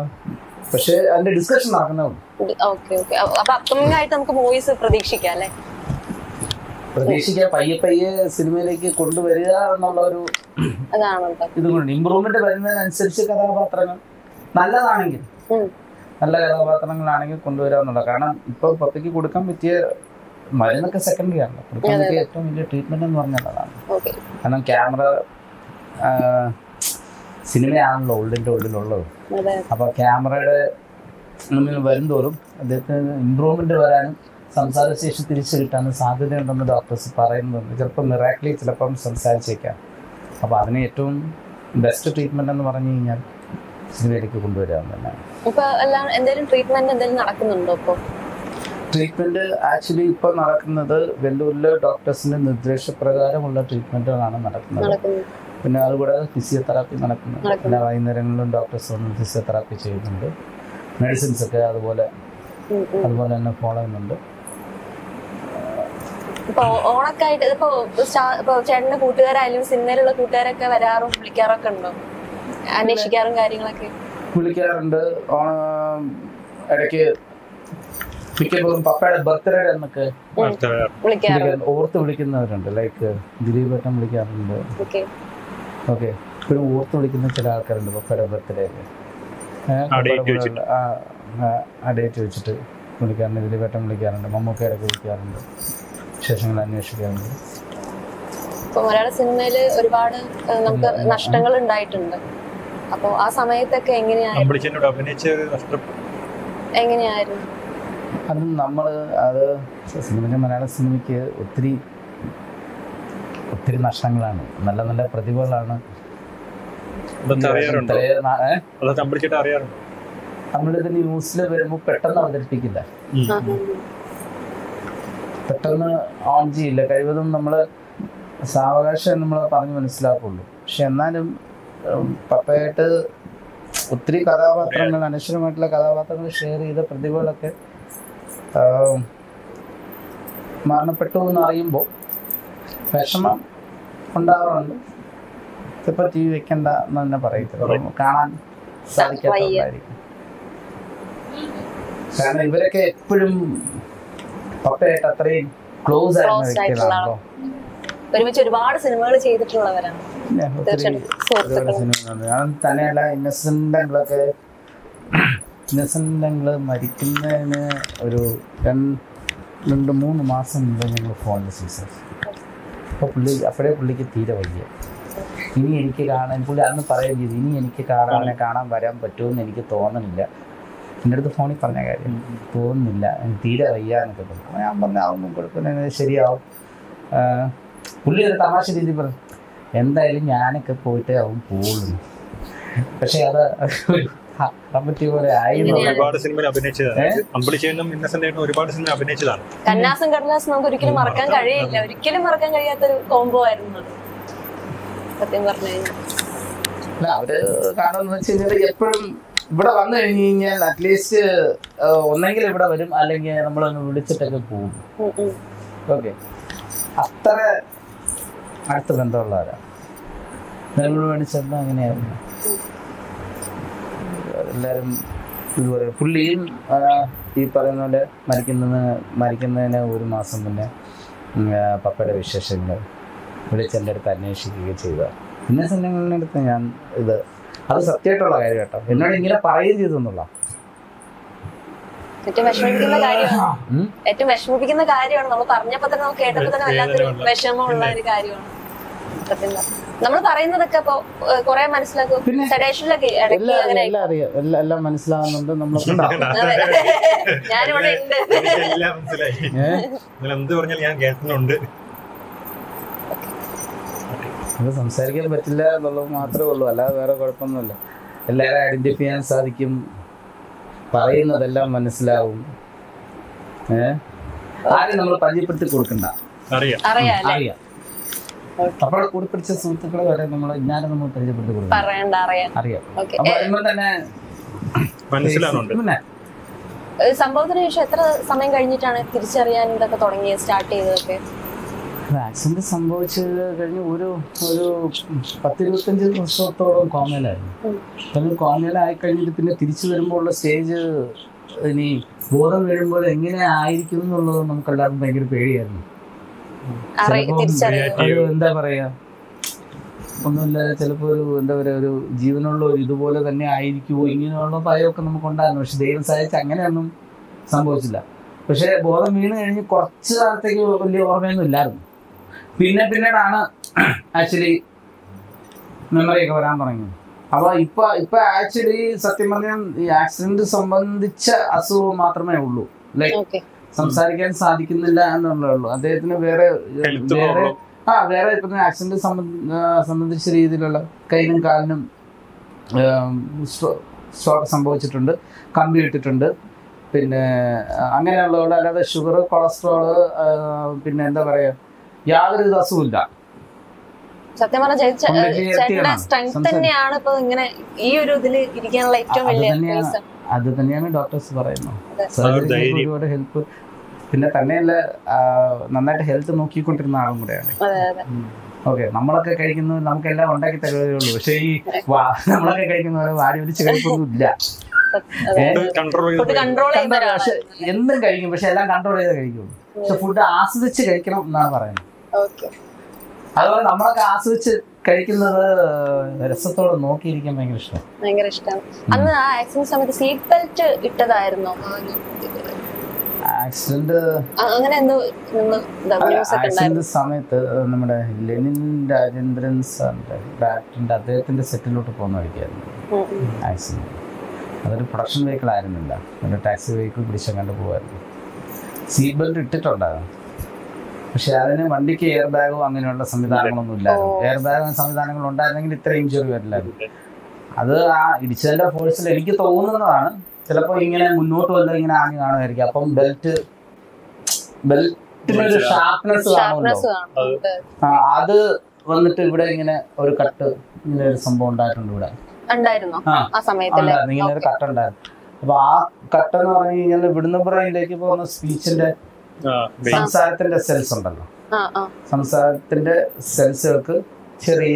[SPEAKER 5] പക്ഷേ അതിന്റെ ഡിസ്കഷൻ നടക്കുന്നേ ഉള്ളൂ
[SPEAKER 1] ഓക്കെ ഓക്കെ അപ്പൊ അപ്കമിംഗ് ആയിട്ട് നമുക്ക് മൂവീസ് പ്രതീക്ഷിക്കാം അല്ലെ
[SPEAKER 5] പ്രതീക്ഷിക്കാൻ പയ്യെ പയ്യെ സിനിമയിലേക്ക് കൊണ്ടുവരിക എന്നുള്ള ഒരു
[SPEAKER 1] അതാണ് കേട്ടോ.
[SPEAKER 5] ഇത് കൊണ്ട് ഇമ്പ്രൂവ്മെന്റ് വരുന്നതിനനുസരിച്ച് കഥാപാത്രങ്ങൾ നല്ലതാണെങ്കിൽ
[SPEAKER 1] ഉം.
[SPEAKER 5] നല്ല കഥാപാത്രങ്ങളാണെങ്കിൽ കൊണ്ടുവരിക എന്നുള്ളത് കാരണം ഇപ്പൊ പപ്പയ്ക്ക് കൊടുക്കാൻ പറ്റിയ മരുന്നൊക്കെ സെക്കൻഡറി ആണല്ലോ കൊടുക്കാൻ പറ്റിയ ഏറ്റവും വലിയ ട്രീറ്റ്മെന്റ് എന്ന് പറഞ്ഞാൽ അതാണ്
[SPEAKER 1] ഓക്കെ
[SPEAKER 5] കാരണം ക്യാമറ സിനിമയാണല്ലോ ഉള്ളിൻ്റെ ഉള്ളിലുള്ളത്
[SPEAKER 1] അതെ
[SPEAKER 5] അപ്പോൾ ക്യാമറയുടെ മുന്നിൽ വരുംതോറും അദ്ദേഹത്തിന് ഇമ്പ്രൂവ്മെന്റ് വരാനും സംസാരശേഷി തിരിച്ചു കിട്ടാനും സാധ്യതയുണ്ടെന്ന് ഡോക്ടേഴ്സ് പറയുന്നുണ്ട് ചിലപ്പോൾ മിറാക്കിളി ചിലപ്പം സംസാരിച്ചേക്കാം അപ്പോൾ അതിന് ഏറ്റവും ബെസ്റ്റ് ട്രീറ്റ്മെന്റ് എന്ന് പറഞ്ഞു കഴിഞ്ഞാൽ സിനിമയിലേക്ക് കൊണ്ടുവരാൻ തന്നെയാണ്
[SPEAKER 1] ഇപ്പൊ എല്ലാം എന്തെങ്കിലും ട്രീറ്റ്മെന്റ് എന്തെങ്കിലും നടക്കുന്നുണ്ടോ ഇപ്പൊ
[SPEAKER 5] ട്രീറ്റ്മെന്റ് ആക്ച്വലി ഇപ്പോൾ നടക്കുന്നത് വെല്ലൂരിലെ ഡോക്ടേഴ്സിന്റെ നിർദ്ദേശപ്രകാരമുള്ള ട്രീറ്റ്മെന്റുകളാണ് നടക്കുന്നത്
[SPEAKER 1] നടക്കുന്നു
[SPEAKER 5] പിന്നെ അതുകൂടാതെ ഫിസിയോതെറാപ്പി നടക്കുന്നുണ്ട്
[SPEAKER 1] നടക്കുന്നു.
[SPEAKER 5] പിന്നെ വൈകുന്നേരങ്ങളിലും ഡോക്ടേഴ്സ് വന്ന് ഫിസിയോതെറാപ്പി ചെയ്യുന്നുണ്ട് മെഡിസിൻസ് ഒക്കെ അതുപോലെ
[SPEAKER 1] ഉം, ഉം.
[SPEAKER 5] അതുപോലെ തന്നെ ഫോളോ ചെയ്യുന്നുണ്ട്
[SPEAKER 1] ഇപ്പൊ ഓണക്കായിട്ട് ഇപ്പൊ സ്റ്റാ- ഇപ്പൊ ചേട്ടന്റെ കൂട്ടുകാരായാലും സിനിമയിലുള്ള കൂട്ടുകാരൊക്കെ വരാറും വിളിക്കാറൊക്കെ ഉണ്ടോ അന്വേഷിക്കാറും കാര്യങ്ങളൊക്കെ
[SPEAKER 5] വിളിക്കാറുണ്ട് ഓണം ഇടയ്ക്ക് മിക്കപ്പോഴും പപ്പയുടെ ബർത്ത്ഡേ എന്നൊക്കെ
[SPEAKER 2] അടുത്ത
[SPEAKER 1] വിളിക്കാറും
[SPEAKER 5] വിളിക്കാൻ- ഓർത്ത് വിളിക്കുന്നവരുണ്ട് ലൈക്ക് ദിലീപ് ഏട്ടൻ വിളിക്കാറുണ്ട്
[SPEAKER 1] ഓക്കെ
[SPEAKER 5] ഓക്കെ ഇപ്പോഴും ഓർത്ത് വിളിക്കുന്ന ചില ആൾക്കാരുണ്ട് പപ്പയുടെ ബർത്ത്ഡേ ഒക്കെ
[SPEAKER 2] ആ date വെച്ചിട്ട്.
[SPEAKER 5] ആ ഡേറ്റ് വെച്ചിട്ട് വിളിക്കാറുണ്ട് ദിലീപേട്ടൻ വിളിക്കാറുണ്ട് മമ്മൂക്ക ഇടയ്ക്ക് വിളിക്കാറുണ്ട് വിശേഷങ്ങൾ അന്വേഷിക്കാറുണ്ട്
[SPEAKER 1] ഇപ്പൊ മലയാള സിനിമയിൽ ഒരുപാട് ഏഹ്, നമുക്ക് നഷ്ടങ്ങൾ ഉണ്ടായിട്ടുണ്ട് അപ്പൊ ആ സമയത്തൊക്കെ എങ്ങനെയായിരുന്നു
[SPEAKER 2] അമ്പിളിച്ചേട്ടനോട് അഭിനയിച്ച് നഷ്ടപ്പെട്ടു
[SPEAKER 1] എങ്ങനെയായിരുന്നു
[SPEAKER 5] അത് നമ്മൾ അത് സിനിമ മലയാള സിനിമയ്ക്ക് ഒത്തിരി ഒത്തിരി നഷ്ടങ്ങളാണ് നല്ല നല്ല പ്രതിഭകളാണ്
[SPEAKER 2] അതൊക്കെ അറിയാറുണ്ടോ
[SPEAKER 5] ഇത്രയും നാ- ഏ?
[SPEAKER 2] അതൊക്കെ അമ്പിളിച്ചേട്ടൻ അറിയാറുണ്ടോ
[SPEAKER 5] നമ്മളിത് ന്യൂസിൽ വരുമ്പോൾ പെട്ടെന്ന് അവതരിപ്പിക്കില്ല
[SPEAKER 1] ആ,
[SPEAKER 5] പെട്ടെന്ന് ഓൺ ചെയ്യില്ല കഴിവതും നമ്മൾ സാവകാശം നമ്മൾ പറഞ്ഞ് മനസ്സിലാക്കുള്ളൂ പക്ഷെ എന്നാലും ഉം, പപ്പയായിട്ട് ഒത്തിരി കഥാപാത്രങ്ങൾ അനശ്വരമായിട്ടുള്ള കഥാപാത്രങ്ങൾ ഷെയർ ചെയ്ത പ്രതിഭകളൊക്കെ ആം, മരണപ്പെട്ടു എന്ന് അറിയുമ്പോൾ വിഷമം ഉണ്ടാവാറുണ്ട് ഇതിപ്പോൾ ടി വി വെക്കണ്ട എന്ന് തന്നെ പറയത്തില്ല കാണാൻ സാധിക്കാത്തതായിരിക്കും കാരണം ഇവരൊക്കെ എപ്പോഴും പപ്പയായിട്ട് അത്രയും ക്ലോസ് ആയിരുന്ന
[SPEAKER 1] Close ആയിട്ടുള്ള
[SPEAKER 5] വ്യക്തികളാണല്ലോ
[SPEAKER 1] ഒരുമിച്ച് ഒരുപാട് സിനിമകൾ ചെയ്തിട്ടുള്ളവരാണ്
[SPEAKER 5] പിന്നെ ഒത്തിരി
[SPEAKER 1] തീർച്ചയായിട്ടും സുഹൃത്തുക്കൾ
[SPEAKER 5] ഒരുപാട് സിനിമകളുണ്ട് ഞാൻ തന്നെയല്ല ഇന്നസെൻ്റങ്ങളൊക്കെ ഇന്നസെൻ്റങ്ങൾ മരിക്കുന്നതിന് ഒരു രണ്ട് രണ്ട് മൂന്ന് മാസം മുമ്പ് ഞങ്ങൾ ഫോണിൽ സീസൺ അപ്പോൾ പുള്ളി അപ്പോഴേ പുള്ളിക്ക് തീരെ വയ്യ ഇനി എനിക്ക് കാണാൻ പുള്ളി അന്ന് പറയുകയും ചെയ്തു ഇനി എനിക്ക് കാണാനെ കാണാൻ വരാൻ പറ്റുമെന്ന് എനിക്ക് തോന്നണില്ല എൻ്റെ അടുത്ത് ഫോണിൽ പറഞ്ഞ കാര്യം തോന്നുന്നില്ല എനിക്ക് തീരെ വയ്യ എന്നൊക്കെ പറഞ്ഞു അപ്പോൾ ഞാൻ പറഞ്ഞു അതൊന്നും കുഴപ്പമില്ല ഇത് ശരിയാവും ആ, പുള്ളി ഒരു തമാശ രീതി പറഞ്ഞു എന്തായാലും ഞാനൊക്കെ പോയിട്ട് അവൻ പോകുള്ളൂ പക്ഷെ അത് പറ്റി പോലെ ആയി എന്നുള്ളത്
[SPEAKER 2] ഒരുപാട് സിനിമയിൽ അഭിനയിച്ചതാണ് അമ്പിളിച്ചേട്ടനും ഇന്നസെന്റേട്ടനും ഒരുപാട് സിനിമ അഭിനയിച്ചതാണ്
[SPEAKER 1] കന്നാസും കടലാസും നമുക്ക് ഒരിക്കലും മറക്കാൻ കഴിയില്ല ഒരിക്കലും മറക്കാൻ കഴിയാത്തൊരു കോംബോ ആയിരുന്നു അത് സത്യം പറഞ്ഞു കഴിഞ്ഞാൽ
[SPEAKER 5] അല്ല അവര് കാണുന്ന വെച്ച് കഴിഞ്ഞാൽ എപ്പോഴും ഇവിടെ വന്നു കഴിഞ്ഞ് കഴിഞ്ഞാൽ അറ്റ്ലീസ്റ്റ് ഒന്നെങ്കിൽ ഇവിടെ വരും അല്ലെങ്കിൽ നമ്മളൊന്ന് വിളിച്ചിട്ടൊക്കെ പോകും
[SPEAKER 1] ഉം, ഉം.
[SPEAKER 5] ഓക്കെ അത്ര അടുത്ത ബന്ധമുള്ളവരാ നമ്മൾ മേടിച്ചപ്പോൾ അങ്ങനെയായിരുന്നു എല്ലാവരും ഇതുപോലെ പുള്ളിയും ആ, ഈ പറയുന്ന പോലെ മരിക്കുന്നതിന് മരിക്കുന്നതിന് ഒരു മാസം മുന്നേ ഉം, ആ, പപ്പയുടെ വിശേഷങ്ങൾ വിളിച്ച് എൻ്റെ അടുത്ത് അന്വേഷിക്കുകയും ചെയ്ത പിന്നെ സംഘങ്ങളുടെ അടുത്ത് ഞാൻ ഇത് അത് സത്യമായിട്ടുള്ള കാര്യം കേട്ടോ എന്നോട് ഇങ്ങനെ പറയുകയും ചെയ്തു എന്നുള്ള
[SPEAKER 1] ഏറ്റവും വിഷമിപ്പിക്കുന്ന കാര്യമാണ് ഏറ്റവും വിഷമിപ്പിക്കുന്ന കാര്യമാണ് നമ്മൾ പറഞ്ഞപ്പോ തന്നെ നമുക്ക് കേട്ടപ്പോ തന്നെ വല്ലാത്തൊരു വിഷമമുള്ള ഒരു കാര്യമാണ് സത്യം നമ്മൾ പറയുന്നതൊക്കെ ഇപ്പൊ കുറെ മനസ്സിലാക്കും
[SPEAKER 5] പിന്നെ?
[SPEAKER 1] സെഡേഷനിലൊക്കെ ഇടയ്ക്ക്
[SPEAKER 5] എല്ലാം
[SPEAKER 1] അങ്ങനെ
[SPEAKER 5] അറിയാം, എല്ലാം അറിയാം എല്ലാം എല്ലാം മനസ്സിലാവുന്നുണ്ട് നമ്മൾ
[SPEAKER 1] അതെ. ഞാനിവിടെ ഉണ്ട്
[SPEAKER 2] എനിക്ക് എല്ലാം മനസ്സിലായി നിങ്ങൾ എന്ത് പറഞ്ഞാലും ഞാൻ കേൾക്കുന്നുണ്ട്
[SPEAKER 5] അത് സംസാരിക്കാൻ പറ്റില്ല എന്നുള്ളത് മാത്രമേ ഉള്ളൂ അല്ലാതെ വേറെ കുഴപ്പമൊന്നുമില്ല എല്ലാവരും ഐഡന്റിഫൈ ചെയ്യാൻ സാധിക്കും പറയുന്നതെല്ലാം മനസ്സിലാവും ഏഹ് ആരും നമ്മൾ പരിചയപ്പെടുത്തി കൊടുക്കണ്ട
[SPEAKER 2] അറിയാം
[SPEAKER 1] അറിയാം അല്ലേ
[SPEAKER 5] അറിയാം അപ്പോൾ കൂടി പിടിച്ച സുഹൃത്തുക്കളെ വരെ നമ്മൾ ഞാനും നമ്മൾ പരിചയപ്പെടുത്തി കൊടുക്കണം
[SPEAKER 1] പറയണ്ട അറിയാം
[SPEAKER 5] അറിയാം
[SPEAKER 1] ഓക്കെ
[SPEAKER 5] അപ്പൊ വരുമ്പോൾ തന്നെ
[SPEAKER 2] മനസ്സിലാവുന്നുണ്ട്
[SPEAKER 5] പിന്നെ
[SPEAKER 1] സംഭവത്തിന് ശേഷം എത്ര സമയം കഴിഞ്ഞിട്ടാണ് തിരിച്ചറിയാൻ ഇതൊക്കെ തുടങ്ങിയത് സ്റ്റാർട്ട് ചെയ്തതൊക്കെ
[SPEAKER 5] ആക്സിഡന്റ് സംഭവിച്ചത് കഴിഞ്ഞ് ഒരു ഒരു പത്തിരുപത്തഞ്ച് വർഷത്തോളം കോമയിലായിരുന്നു
[SPEAKER 1] ഉം.
[SPEAKER 5] കാരണം കോമയിലായി കഴിഞ്ഞിട്ട് പിന്നെ തിരിച്ചു വരുമ്പോൾ ഉള്ള സ്റ്റേജ് ഇനി ബോധം വീഴുമ്പോൾ എങ്ങനെ ആയിരിക്കും എന്നുള്ളത് നമുക്ക് എല്ലാവർക്കും ഭയങ്കര പേടിയായിരുന്നു
[SPEAKER 1] അറിയ
[SPEAKER 5] ചിലപ്പം
[SPEAKER 1] തിരിച്ചറിയുന്നത്
[SPEAKER 5] ഒരു എന്താ പറയാ ഒന്നുമില്ല ചിലപ്പോൾ ഒരു എന്താ പറയാ ഒരു ജീവനുള്ള ഒരു ഇതുപോലെ തന്നെ ആയിരിക്കുമോ ഇങ്ങനെയുള്ള ഭയമൊക്കെ നമുക്ക് ഉണ്ടായിരുന്നു പക്ഷെ ദൈവം സഹായിച്ച് അങ്ങനെയൊന്നും സംഭവിച്ചില്ല പക്ഷെ ബോധം വീണ് കഴിഞ്ഞ് കുറച്ച് കാലത്തേക്ക് വലിയ ഓർമ്മയൊന്നും ഇല്ലായിരുന്നു പിന്നെ പിന്നീടാണ് ആക്ച്വലി മെമ്മറിയൊക്കെ വരാൻ തുടങ്ങി അപ്പൊ ഇപ്പൊ ഇപ്പൊ ആക്ച്വലി സത്യം പറഞ്ഞാൽ ഈ ആക്സിഡന്റ് സംബന്ധിച്ച അസുഖം മാത്രമേ ഉള്ളൂ ലൈക്ക്
[SPEAKER 1] ഓക്കെ
[SPEAKER 5] സംസാരിക്കാൻ സാധിക്കുന്നില്ല എന്നുള്ളേ ഉള്ളൂ അദ്ദേഹത്തിന് വേറെ
[SPEAKER 2] ഹെൽത്ത്
[SPEAKER 5] വേറെ
[SPEAKER 2] പ്രോബ്ലം
[SPEAKER 5] ആ വേറെ ഇപ്പൊ ആക്സിഡന്റ് സംബന്ധിച്ച രീതിയിലുള്ള കൈനും കാലിനും സ്ട്രോക്ക് സംഭവിച്ചിട്ടുണ്ട് കമ്പി ഇട്ടിട്ടുണ്ട് പിന്നെ ആ, അങ്ങനെയുള്ളതുകൊണ്ട് അല്ലാതെ ഷുഗർ കൊളസ്ട്രോള് പിന്നെ എന്താ പറയാ യാതൊരു വിധ അസുഖമില്ല
[SPEAKER 1] സത്യം പറഞ്ഞ
[SPEAKER 5] Completely healthy
[SPEAKER 1] ചേട്ടന്റെ
[SPEAKER 5] ആണ്.
[SPEAKER 1] സ്ട്രെങ്ത്
[SPEAKER 5] സംസാരിക്കും.
[SPEAKER 1] തന്നെയാണ് ഇപ്പൊ ഇങ്ങനെ ഈ ഒരു ഇതില് ഇരിക്കാനുള്ള ഏറ്റവും
[SPEAKER 5] അത്
[SPEAKER 1] വലിയ
[SPEAKER 5] തന്നെയാണ്.
[SPEAKER 1] reason.
[SPEAKER 5] അത് തന്നെയാണ് ഡോക്ടേഴ്സ് പറയുന്നത്
[SPEAKER 1] അതെ.
[SPEAKER 5] സർജറി
[SPEAKER 2] ധൈര്യം.
[SPEAKER 5] ഒരുപാട് ഹെൽപ്പ് പിന്നെ തന്നെയല്ല ആ, നന്നായിട്ട് ഹെൽത്ത് നോക്കിക്കൊണ്ടിരുന്ന ആളും കൂടെയാണ്
[SPEAKER 1] അതെ അതെ
[SPEAKER 5] ഓക്കെ നമ്മളൊക്കെ കഴിക്കുന്നത് നമുക്കെല്ലാം ഉണ്ടാക്കി തരുവതേ ഉള്ളൂ പക്ഷേ ഈ വാ- നമ്മളൊക്കെ കഴിക്കുന്ന പോലെ വാരി വലിച്ച് കഴിപ്പൊന്നും ഇല്ല
[SPEAKER 1] അതെ
[SPEAKER 2] കൺട്രോൾ
[SPEAKER 1] ഫുഡ്
[SPEAKER 2] ചെയ്ത്
[SPEAKER 1] കൺട്രോൾ ചെയ്യുന്ന
[SPEAKER 5] കണ്ടോ? പക്ഷെ
[SPEAKER 1] ഒരാളാണ്
[SPEAKER 5] എന്തും കഴിക്കും പക്ഷെ എല്ലാം കൺട്രോൾ ചെയ്ത് കഴിക്കുള്ളൂ പക്ഷെ ഫുഡ് ആസ്വദിച്ച് കഴിക്കണം എന്നാണ് പറയുന്നത്
[SPEAKER 1] ഓക്കെ
[SPEAKER 5] അതുപോലെ നമ്മളൊക്കെ ആസ്വദിച്ച് കഴിക്കുന്നത് രസത്തോടെ നോക്കിയിരിക്കാൻ ഭയങ്കര ഇഷ്ടം
[SPEAKER 1] ഭയങ്കര ഇഷ്ടമാണ് അന്ന് ആ ആക്സിഡന്റ് സമയത്ത് സീറ്റ് ബെൽറ്റ് ഇട്ടതായിരുന്നോ
[SPEAKER 5] ആക്സിഡന്റ്
[SPEAKER 1] അ- അങ്ങനെ എന്തോ നിന്ന് ഇതാ ന്യൂസ് ഒക്കെ ഉണ്ടായിരുന്നു
[SPEAKER 5] ആക്സിഡന്റ് സമയത്ത് നമ്മുടെ ലെനിൻ രാജേന്ദ്രൻ സാറിന്റെ ഡയറക്ടറിന്റെ അദ്ദേഹത്തിന്റെ സെറ്റിലോട്ട് പോകുന്ന വഴിക്കായിരുന്നു
[SPEAKER 1] ഉം, ഉം.
[SPEAKER 5] ആക്സിഡന്റ് അതൊരു പ്രൊഡക്ഷൻ വെഹിക്കിൾ ആയിരുന്നില്ല ഒരു ടാക്സി വെഹിക്കിൾ പിടിച്ചങ്ങാണ്ട് പോകുമായിരുന്നു സീറ്റ് ബെൽറ്റ് ഇട്ടിട്ടുണ്ടായിരുന്നു പക്ഷെ അതിന് വണ്ടിക്ക് എയർ ബാഗോ അങ്ങനെയുള്ള സംവിധാനങ്ങളൊന്നും ഇല്ലായിരുന്നു എയർ ബാഗ് സംവിധാനങ്ങൾ ഉണ്ടായിരുന്നെങ്കിൽ ഇത്ര ഇഞ്ചുറി വരില്ലായിരുന്നു അത് ആ ഇടിച്ചതിന്റെ ഫോഴ്സിൽ എനിക്ക് തോന്നുന്നതാണ് ചിലപ്പോൾ ഇങ്ങനെ മുന്നോട്ട് വന്ന് ഇങ്ങനെ ആഞ്ഞു കാണുമായിരിക്കും അപ്പം ബെൽറ്റ് ബെൽറ്റിനൊരു ഷാർപ്നെസ് കാണുമല്ലോ
[SPEAKER 1] ഷാർപ്നെസ് കാണും
[SPEAKER 5] ആ, അത് വന്നിട്ട് ഇവിടെ ഇങ്ങനെ ഒരു കട്ട് ഇങ്ങനെ ഒരു സംഭവം ഉണ്ടായിട്ടുണ്ട് ഇവിടെ
[SPEAKER 1] ഉണ്ടായിരുന്നോ
[SPEAKER 5] ആ.
[SPEAKER 1] ആ സമയത്തല്ലേ
[SPEAKER 5] ഉണ്ടായിരുന്നു ഇങ്ങനെ ഒരു കട്ട് ഉണ്ടായിരുന്നു അപ്പൊ ആ കട്ട് എന്ന് പറഞ്ഞു കഴിഞ്ഞാൽ ഇവിടുന്ന് ബ്രെയിനിലേക്ക് പോകുന്ന സ്പീച്ചിന്റെ
[SPEAKER 2] ആ, ബേ-
[SPEAKER 5] സംസാരത്തിന്റെ സെൽസ് ഉണ്ടല്ലോ
[SPEAKER 1] ആ ആ
[SPEAKER 5] സംസാരത്തിന്റെ സെൽസുകൾക്ക് ചെറിയ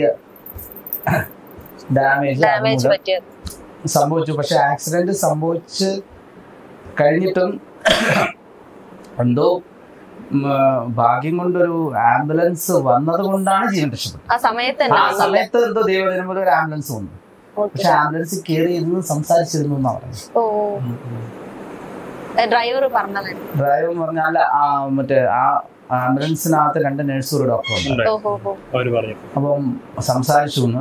[SPEAKER 5] ഡാമേജ്
[SPEAKER 1] ഡാമേജ് പറ്റിയത്
[SPEAKER 5] സംഭവിച്ചു പക്ഷെ ആക്സിഡന്റ് സംഭവിച്ച് കഴിഞ്ഞിട്ടും എന്തോ ഉം, ഭാഗ്യം കൊണ്ടൊരു ആംബുലൻസ് വന്നത് കൊണ്ടാണ് ജീവൻ രക്ഷപ്പെട്ടത്
[SPEAKER 1] ആ സമയത്ത്
[SPEAKER 5] ആ
[SPEAKER 1] തന്നെ വന്നല്ലേ?
[SPEAKER 5] സമയത്ത് എന്തോ ദൈവദിനം പോലെ ഒരു ആംബുലൻസ് വന്നു
[SPEAKER 1] ഓക്കേ.
[SPEAKER 5] പക്ഷെ ആംബുലൻസ് കയറി ഇരുന്ന് സംസാരിച്ചിരുന്നു എന്നാ പറയുന്നത്
[SPEAKER 1] ഓ ഡ്രൈവർ പറഞ്ഞതല്ലേ
[SPEAKER 5] ഡ്രൈവർ പറഞ്ഞാൽ ആ മറ്റേ ആ ആംബുലൻസിനകത്ത് രണ്ട് നഴ്സും ഒരു ഡോക്ടറും ഉണ്ട്
[SPEAKER 2] ഉണ്ടായി.
[SPEAKER 1] ഓഹോ ഹോ
[SPEAKER 2] അവര് പറഞ്ഞു
[SPEAKER 5] അപ്പം സംസാരിച്ചു എന്ന്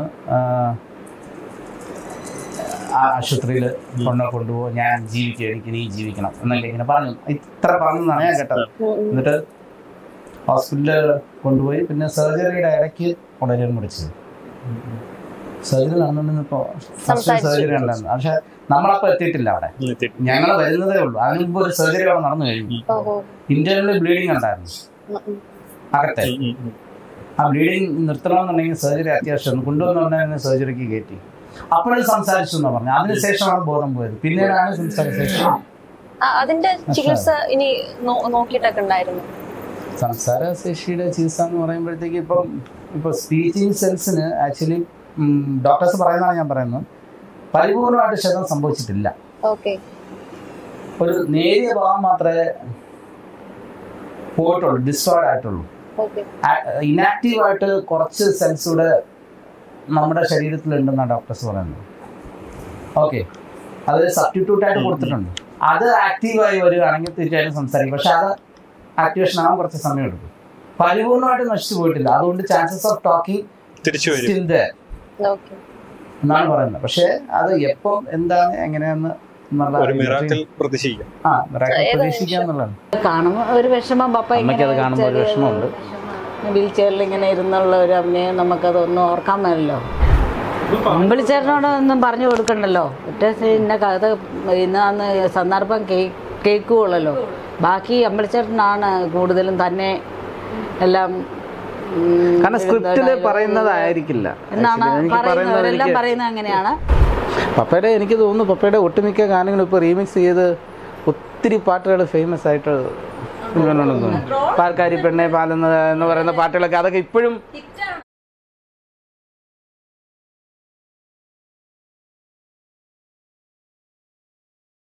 [SPEAKER 5] ആ ആശുപത്രിയിൽ കൊണ്ടു കൊണ്ടുപോകും ഞാൻ ജീവിക്കും എനിക്ക് നീ ജീവിക്കണം എന്നൊക്കെ ഇങ്ങനെ പറഞ്ഞു ഇത്ര പറഞ്ഞതാണ് ഞാൻ കേട്ടത് എന്നിട്ട് ഹോസ്പിറ്റലിൽ കൊണ്ടുപോയി പിന്നെ സർജറിയുടെ ഇടയ്ക്ക് ഉടനെ മുടിച്ചത് സർജറി നടന്നിരുന്നപ്പോ ഫസ്റ്റ്
[SPEAKER 1] സംസാരിച്ചു.
[SPEAKER 5] സർജറി ഉണ്ടായിരുന്നു പക്ഷെ നമ്മളപ്പോ എത്തിയിട്ടില്ല അവിടെ
[SPEAKER 2] എത്തി.
[SPEAKER 5] ഞങ്ങൾ വരുന്നതേ ഉള്ളൂ അതിന് മുമ്പ് ഒരു സർജറി അവിടെ നടന്നു കഴിഞ്ഞു
[SPEAKER 1] ഓഹോ
[SPEAKER 5] ഇന്റേണൽ ബ്ലീഡിങ് ഉണ്ടായിരുന്നു
[SPEAKER 1] ഉം, ഉം.
[SPEAKER 5] അകത്തെ
[SPEAKER 2] ഉം, ഉം, ഉം.
[SPEAKER 5] ആ ബ്ലീഡിങ് നിർത്തണമെന്നുണ്ടെങ്കിൽ സർജറി അത്യാവശ്യമാണ് കൊണ്ടുവന്നുണ്ടെങ്കിൽ സർജറിക്ക് കയറ്റി അപ്പോഴും സംസാരിച്ചു എന്ന് പറഞ്ഞു അതിനുശേഷമാണ് ബോധം പോയത് പിന്നീടാണ് സംസാരിച്ച
[SPEAKER 1] ആ, അതിന്റെ ചികിത്സ ഇനി നോ- നോക്കിയിട്ടൊക്കെ ഉണ്ടായിരുന്നു
[SPEAKER 5] സംസാര ശേഷിയുടെ ചികിത്സ എന്ന് പറയുമ്പോഴത്തേക്ക് ഇപ്പം ഇപ്പൊ സ്പീച്ചിങ് സെൽസിന് ആക്ച്വലി ഡോക്ടേഴ്സ് പറയുന്നതാണ് ഞാൻ പറയുന്നത് പരിപൂർണമായിട്ട് ക്ഷതം സംഭവിച്ചിട്ടില്ല
[SPEAKER 1] ഓക്കെ
[SPEAKER 5] ഒരു നേരിയ ഭാഗം മാത്രമേ പോയിട്ടുള്ളൂ ഡിസ്ട്രോയിഡ് ആയിട്ടുള്ളൂ
[SPEAKER 1] ഓക്കെ
[SPEAKER 5] ഇനാക്റ്റീവ് ആയിട്ട് കുറച്ച് സെൽസ് കൂടെ നമ്മുടെ ശരീരത്തിലുണ്ടെന്നാണ് ഡോക്ടേഴ്സ് പറയുന്നത് ഓക്കെ അത് സബ്സ്റ്റിറ്റ്യൂട്ട് ആയിട്ട് കൊടുത്തിട്ടുണ്ട് അത് ആക്റ്റീവായി വരികയാണെങ്കിൽ തീർച്ചയായിട്ടും സംസാരിക്കും പക്ഷെ അത് ആക്ടിവേഷൻ ആവാൻ കുറച്ച് സമയം എടുക്കും പരിപൂർണമായിട്ട് നശിച്ചു പോയിട്ടില്ല അതുകൊണ്ട് ചാൻസസ് ഓഫ് ടോക്കിംഗ്
[SPEAKER 2] തിരിച്ചു വരും
[SPEAKER 5] സ്റ്റിൽ ദർ
[SPEAKER 1] ഓക്കെ
[SPEAKER 5] എന്നാണ് പറയുന്നത് പക്ഷെ അത് എപ്പം എന്താണ് എങ്ങനെയാന്ന് എന്നുള്ള
[SPEAKER 2] ഒരു മിറാക്കിൾ പ്രതീക്ഷിക്കാം
[SPEAKER 5] ആ miracle പ്രതീക്ഷിക്കുക എന്നുള്ളതാണ്
[SPEAKER 6] കാണുമ്പോൾ ഒരു വിഷമം പപ്പ
[SPEAKER 5] അമ്മയ്ക്ക് അത് കാണുമ്പോൾ ഒരു വിഷമമുണ്ട്
[SPEAKER 6] വീൽ ചെയറിൽ ഇങ്ങനെ ഇരുന്നുള്ള ഒരു അഭിനയം നമുക്കതൊന്നും ഓർക്കാൻ പറ്റില്ലോ അമ്പിളിച്ചേട്ടനോട് ഒന്നും പറഞ്ഞു കൊടുക്കണ്ടല്ലോ ഒറ്റ ഇന്ന കഥ ഇന്നാന്ന് സന്ദർഭം കേ- കേൾക്കുകയുള്ളല്ലോ ബാക്കി അമ്പിളിച്ചേട്ടനാണ് കൂടുതലും തന്നെ എല്ലാം ഉം,
[SPEAKER 5] കാരണം സ്ക്രിപ്റ്റിൽ
[SPEAKER 6] dialogue
[SPEAKER 5] പറയുന്നതായിരിക്കില്ല
[SPEAKER 6] എന്നാണ്
[SPEAKER 5] Actually, എനിക്ക്
[SPEAKER 6] പറയുന്നവരെല്ലാം
[SPEAKER 5] പറയുന്നത്
[SPEAKER 6] പറയുന്നത് അങ്ങനെയാണ്
[SPEAKER 5] പപ്പയുടെ എനിക്ക് തോന്നുന്നു പപ്പയുടെ ഒട്ടുമിക്ക ഗാനങ്ങളും ഇപ്പോൾ റീമിക്സ് ചെയ്ത് ഒത്തിരി പാട്ടുകൾ ഫേമസ് ആയിട്ട് ഉണ്ടെന്ന് തോന്നുന്നു പാൽക്കാരി പെണ്ണെ പാലുന്നത് എന്ന് പറയുന്ന പാട്ടുകളൊക്കെ അതൊക്കെ ഇപ്പോഴും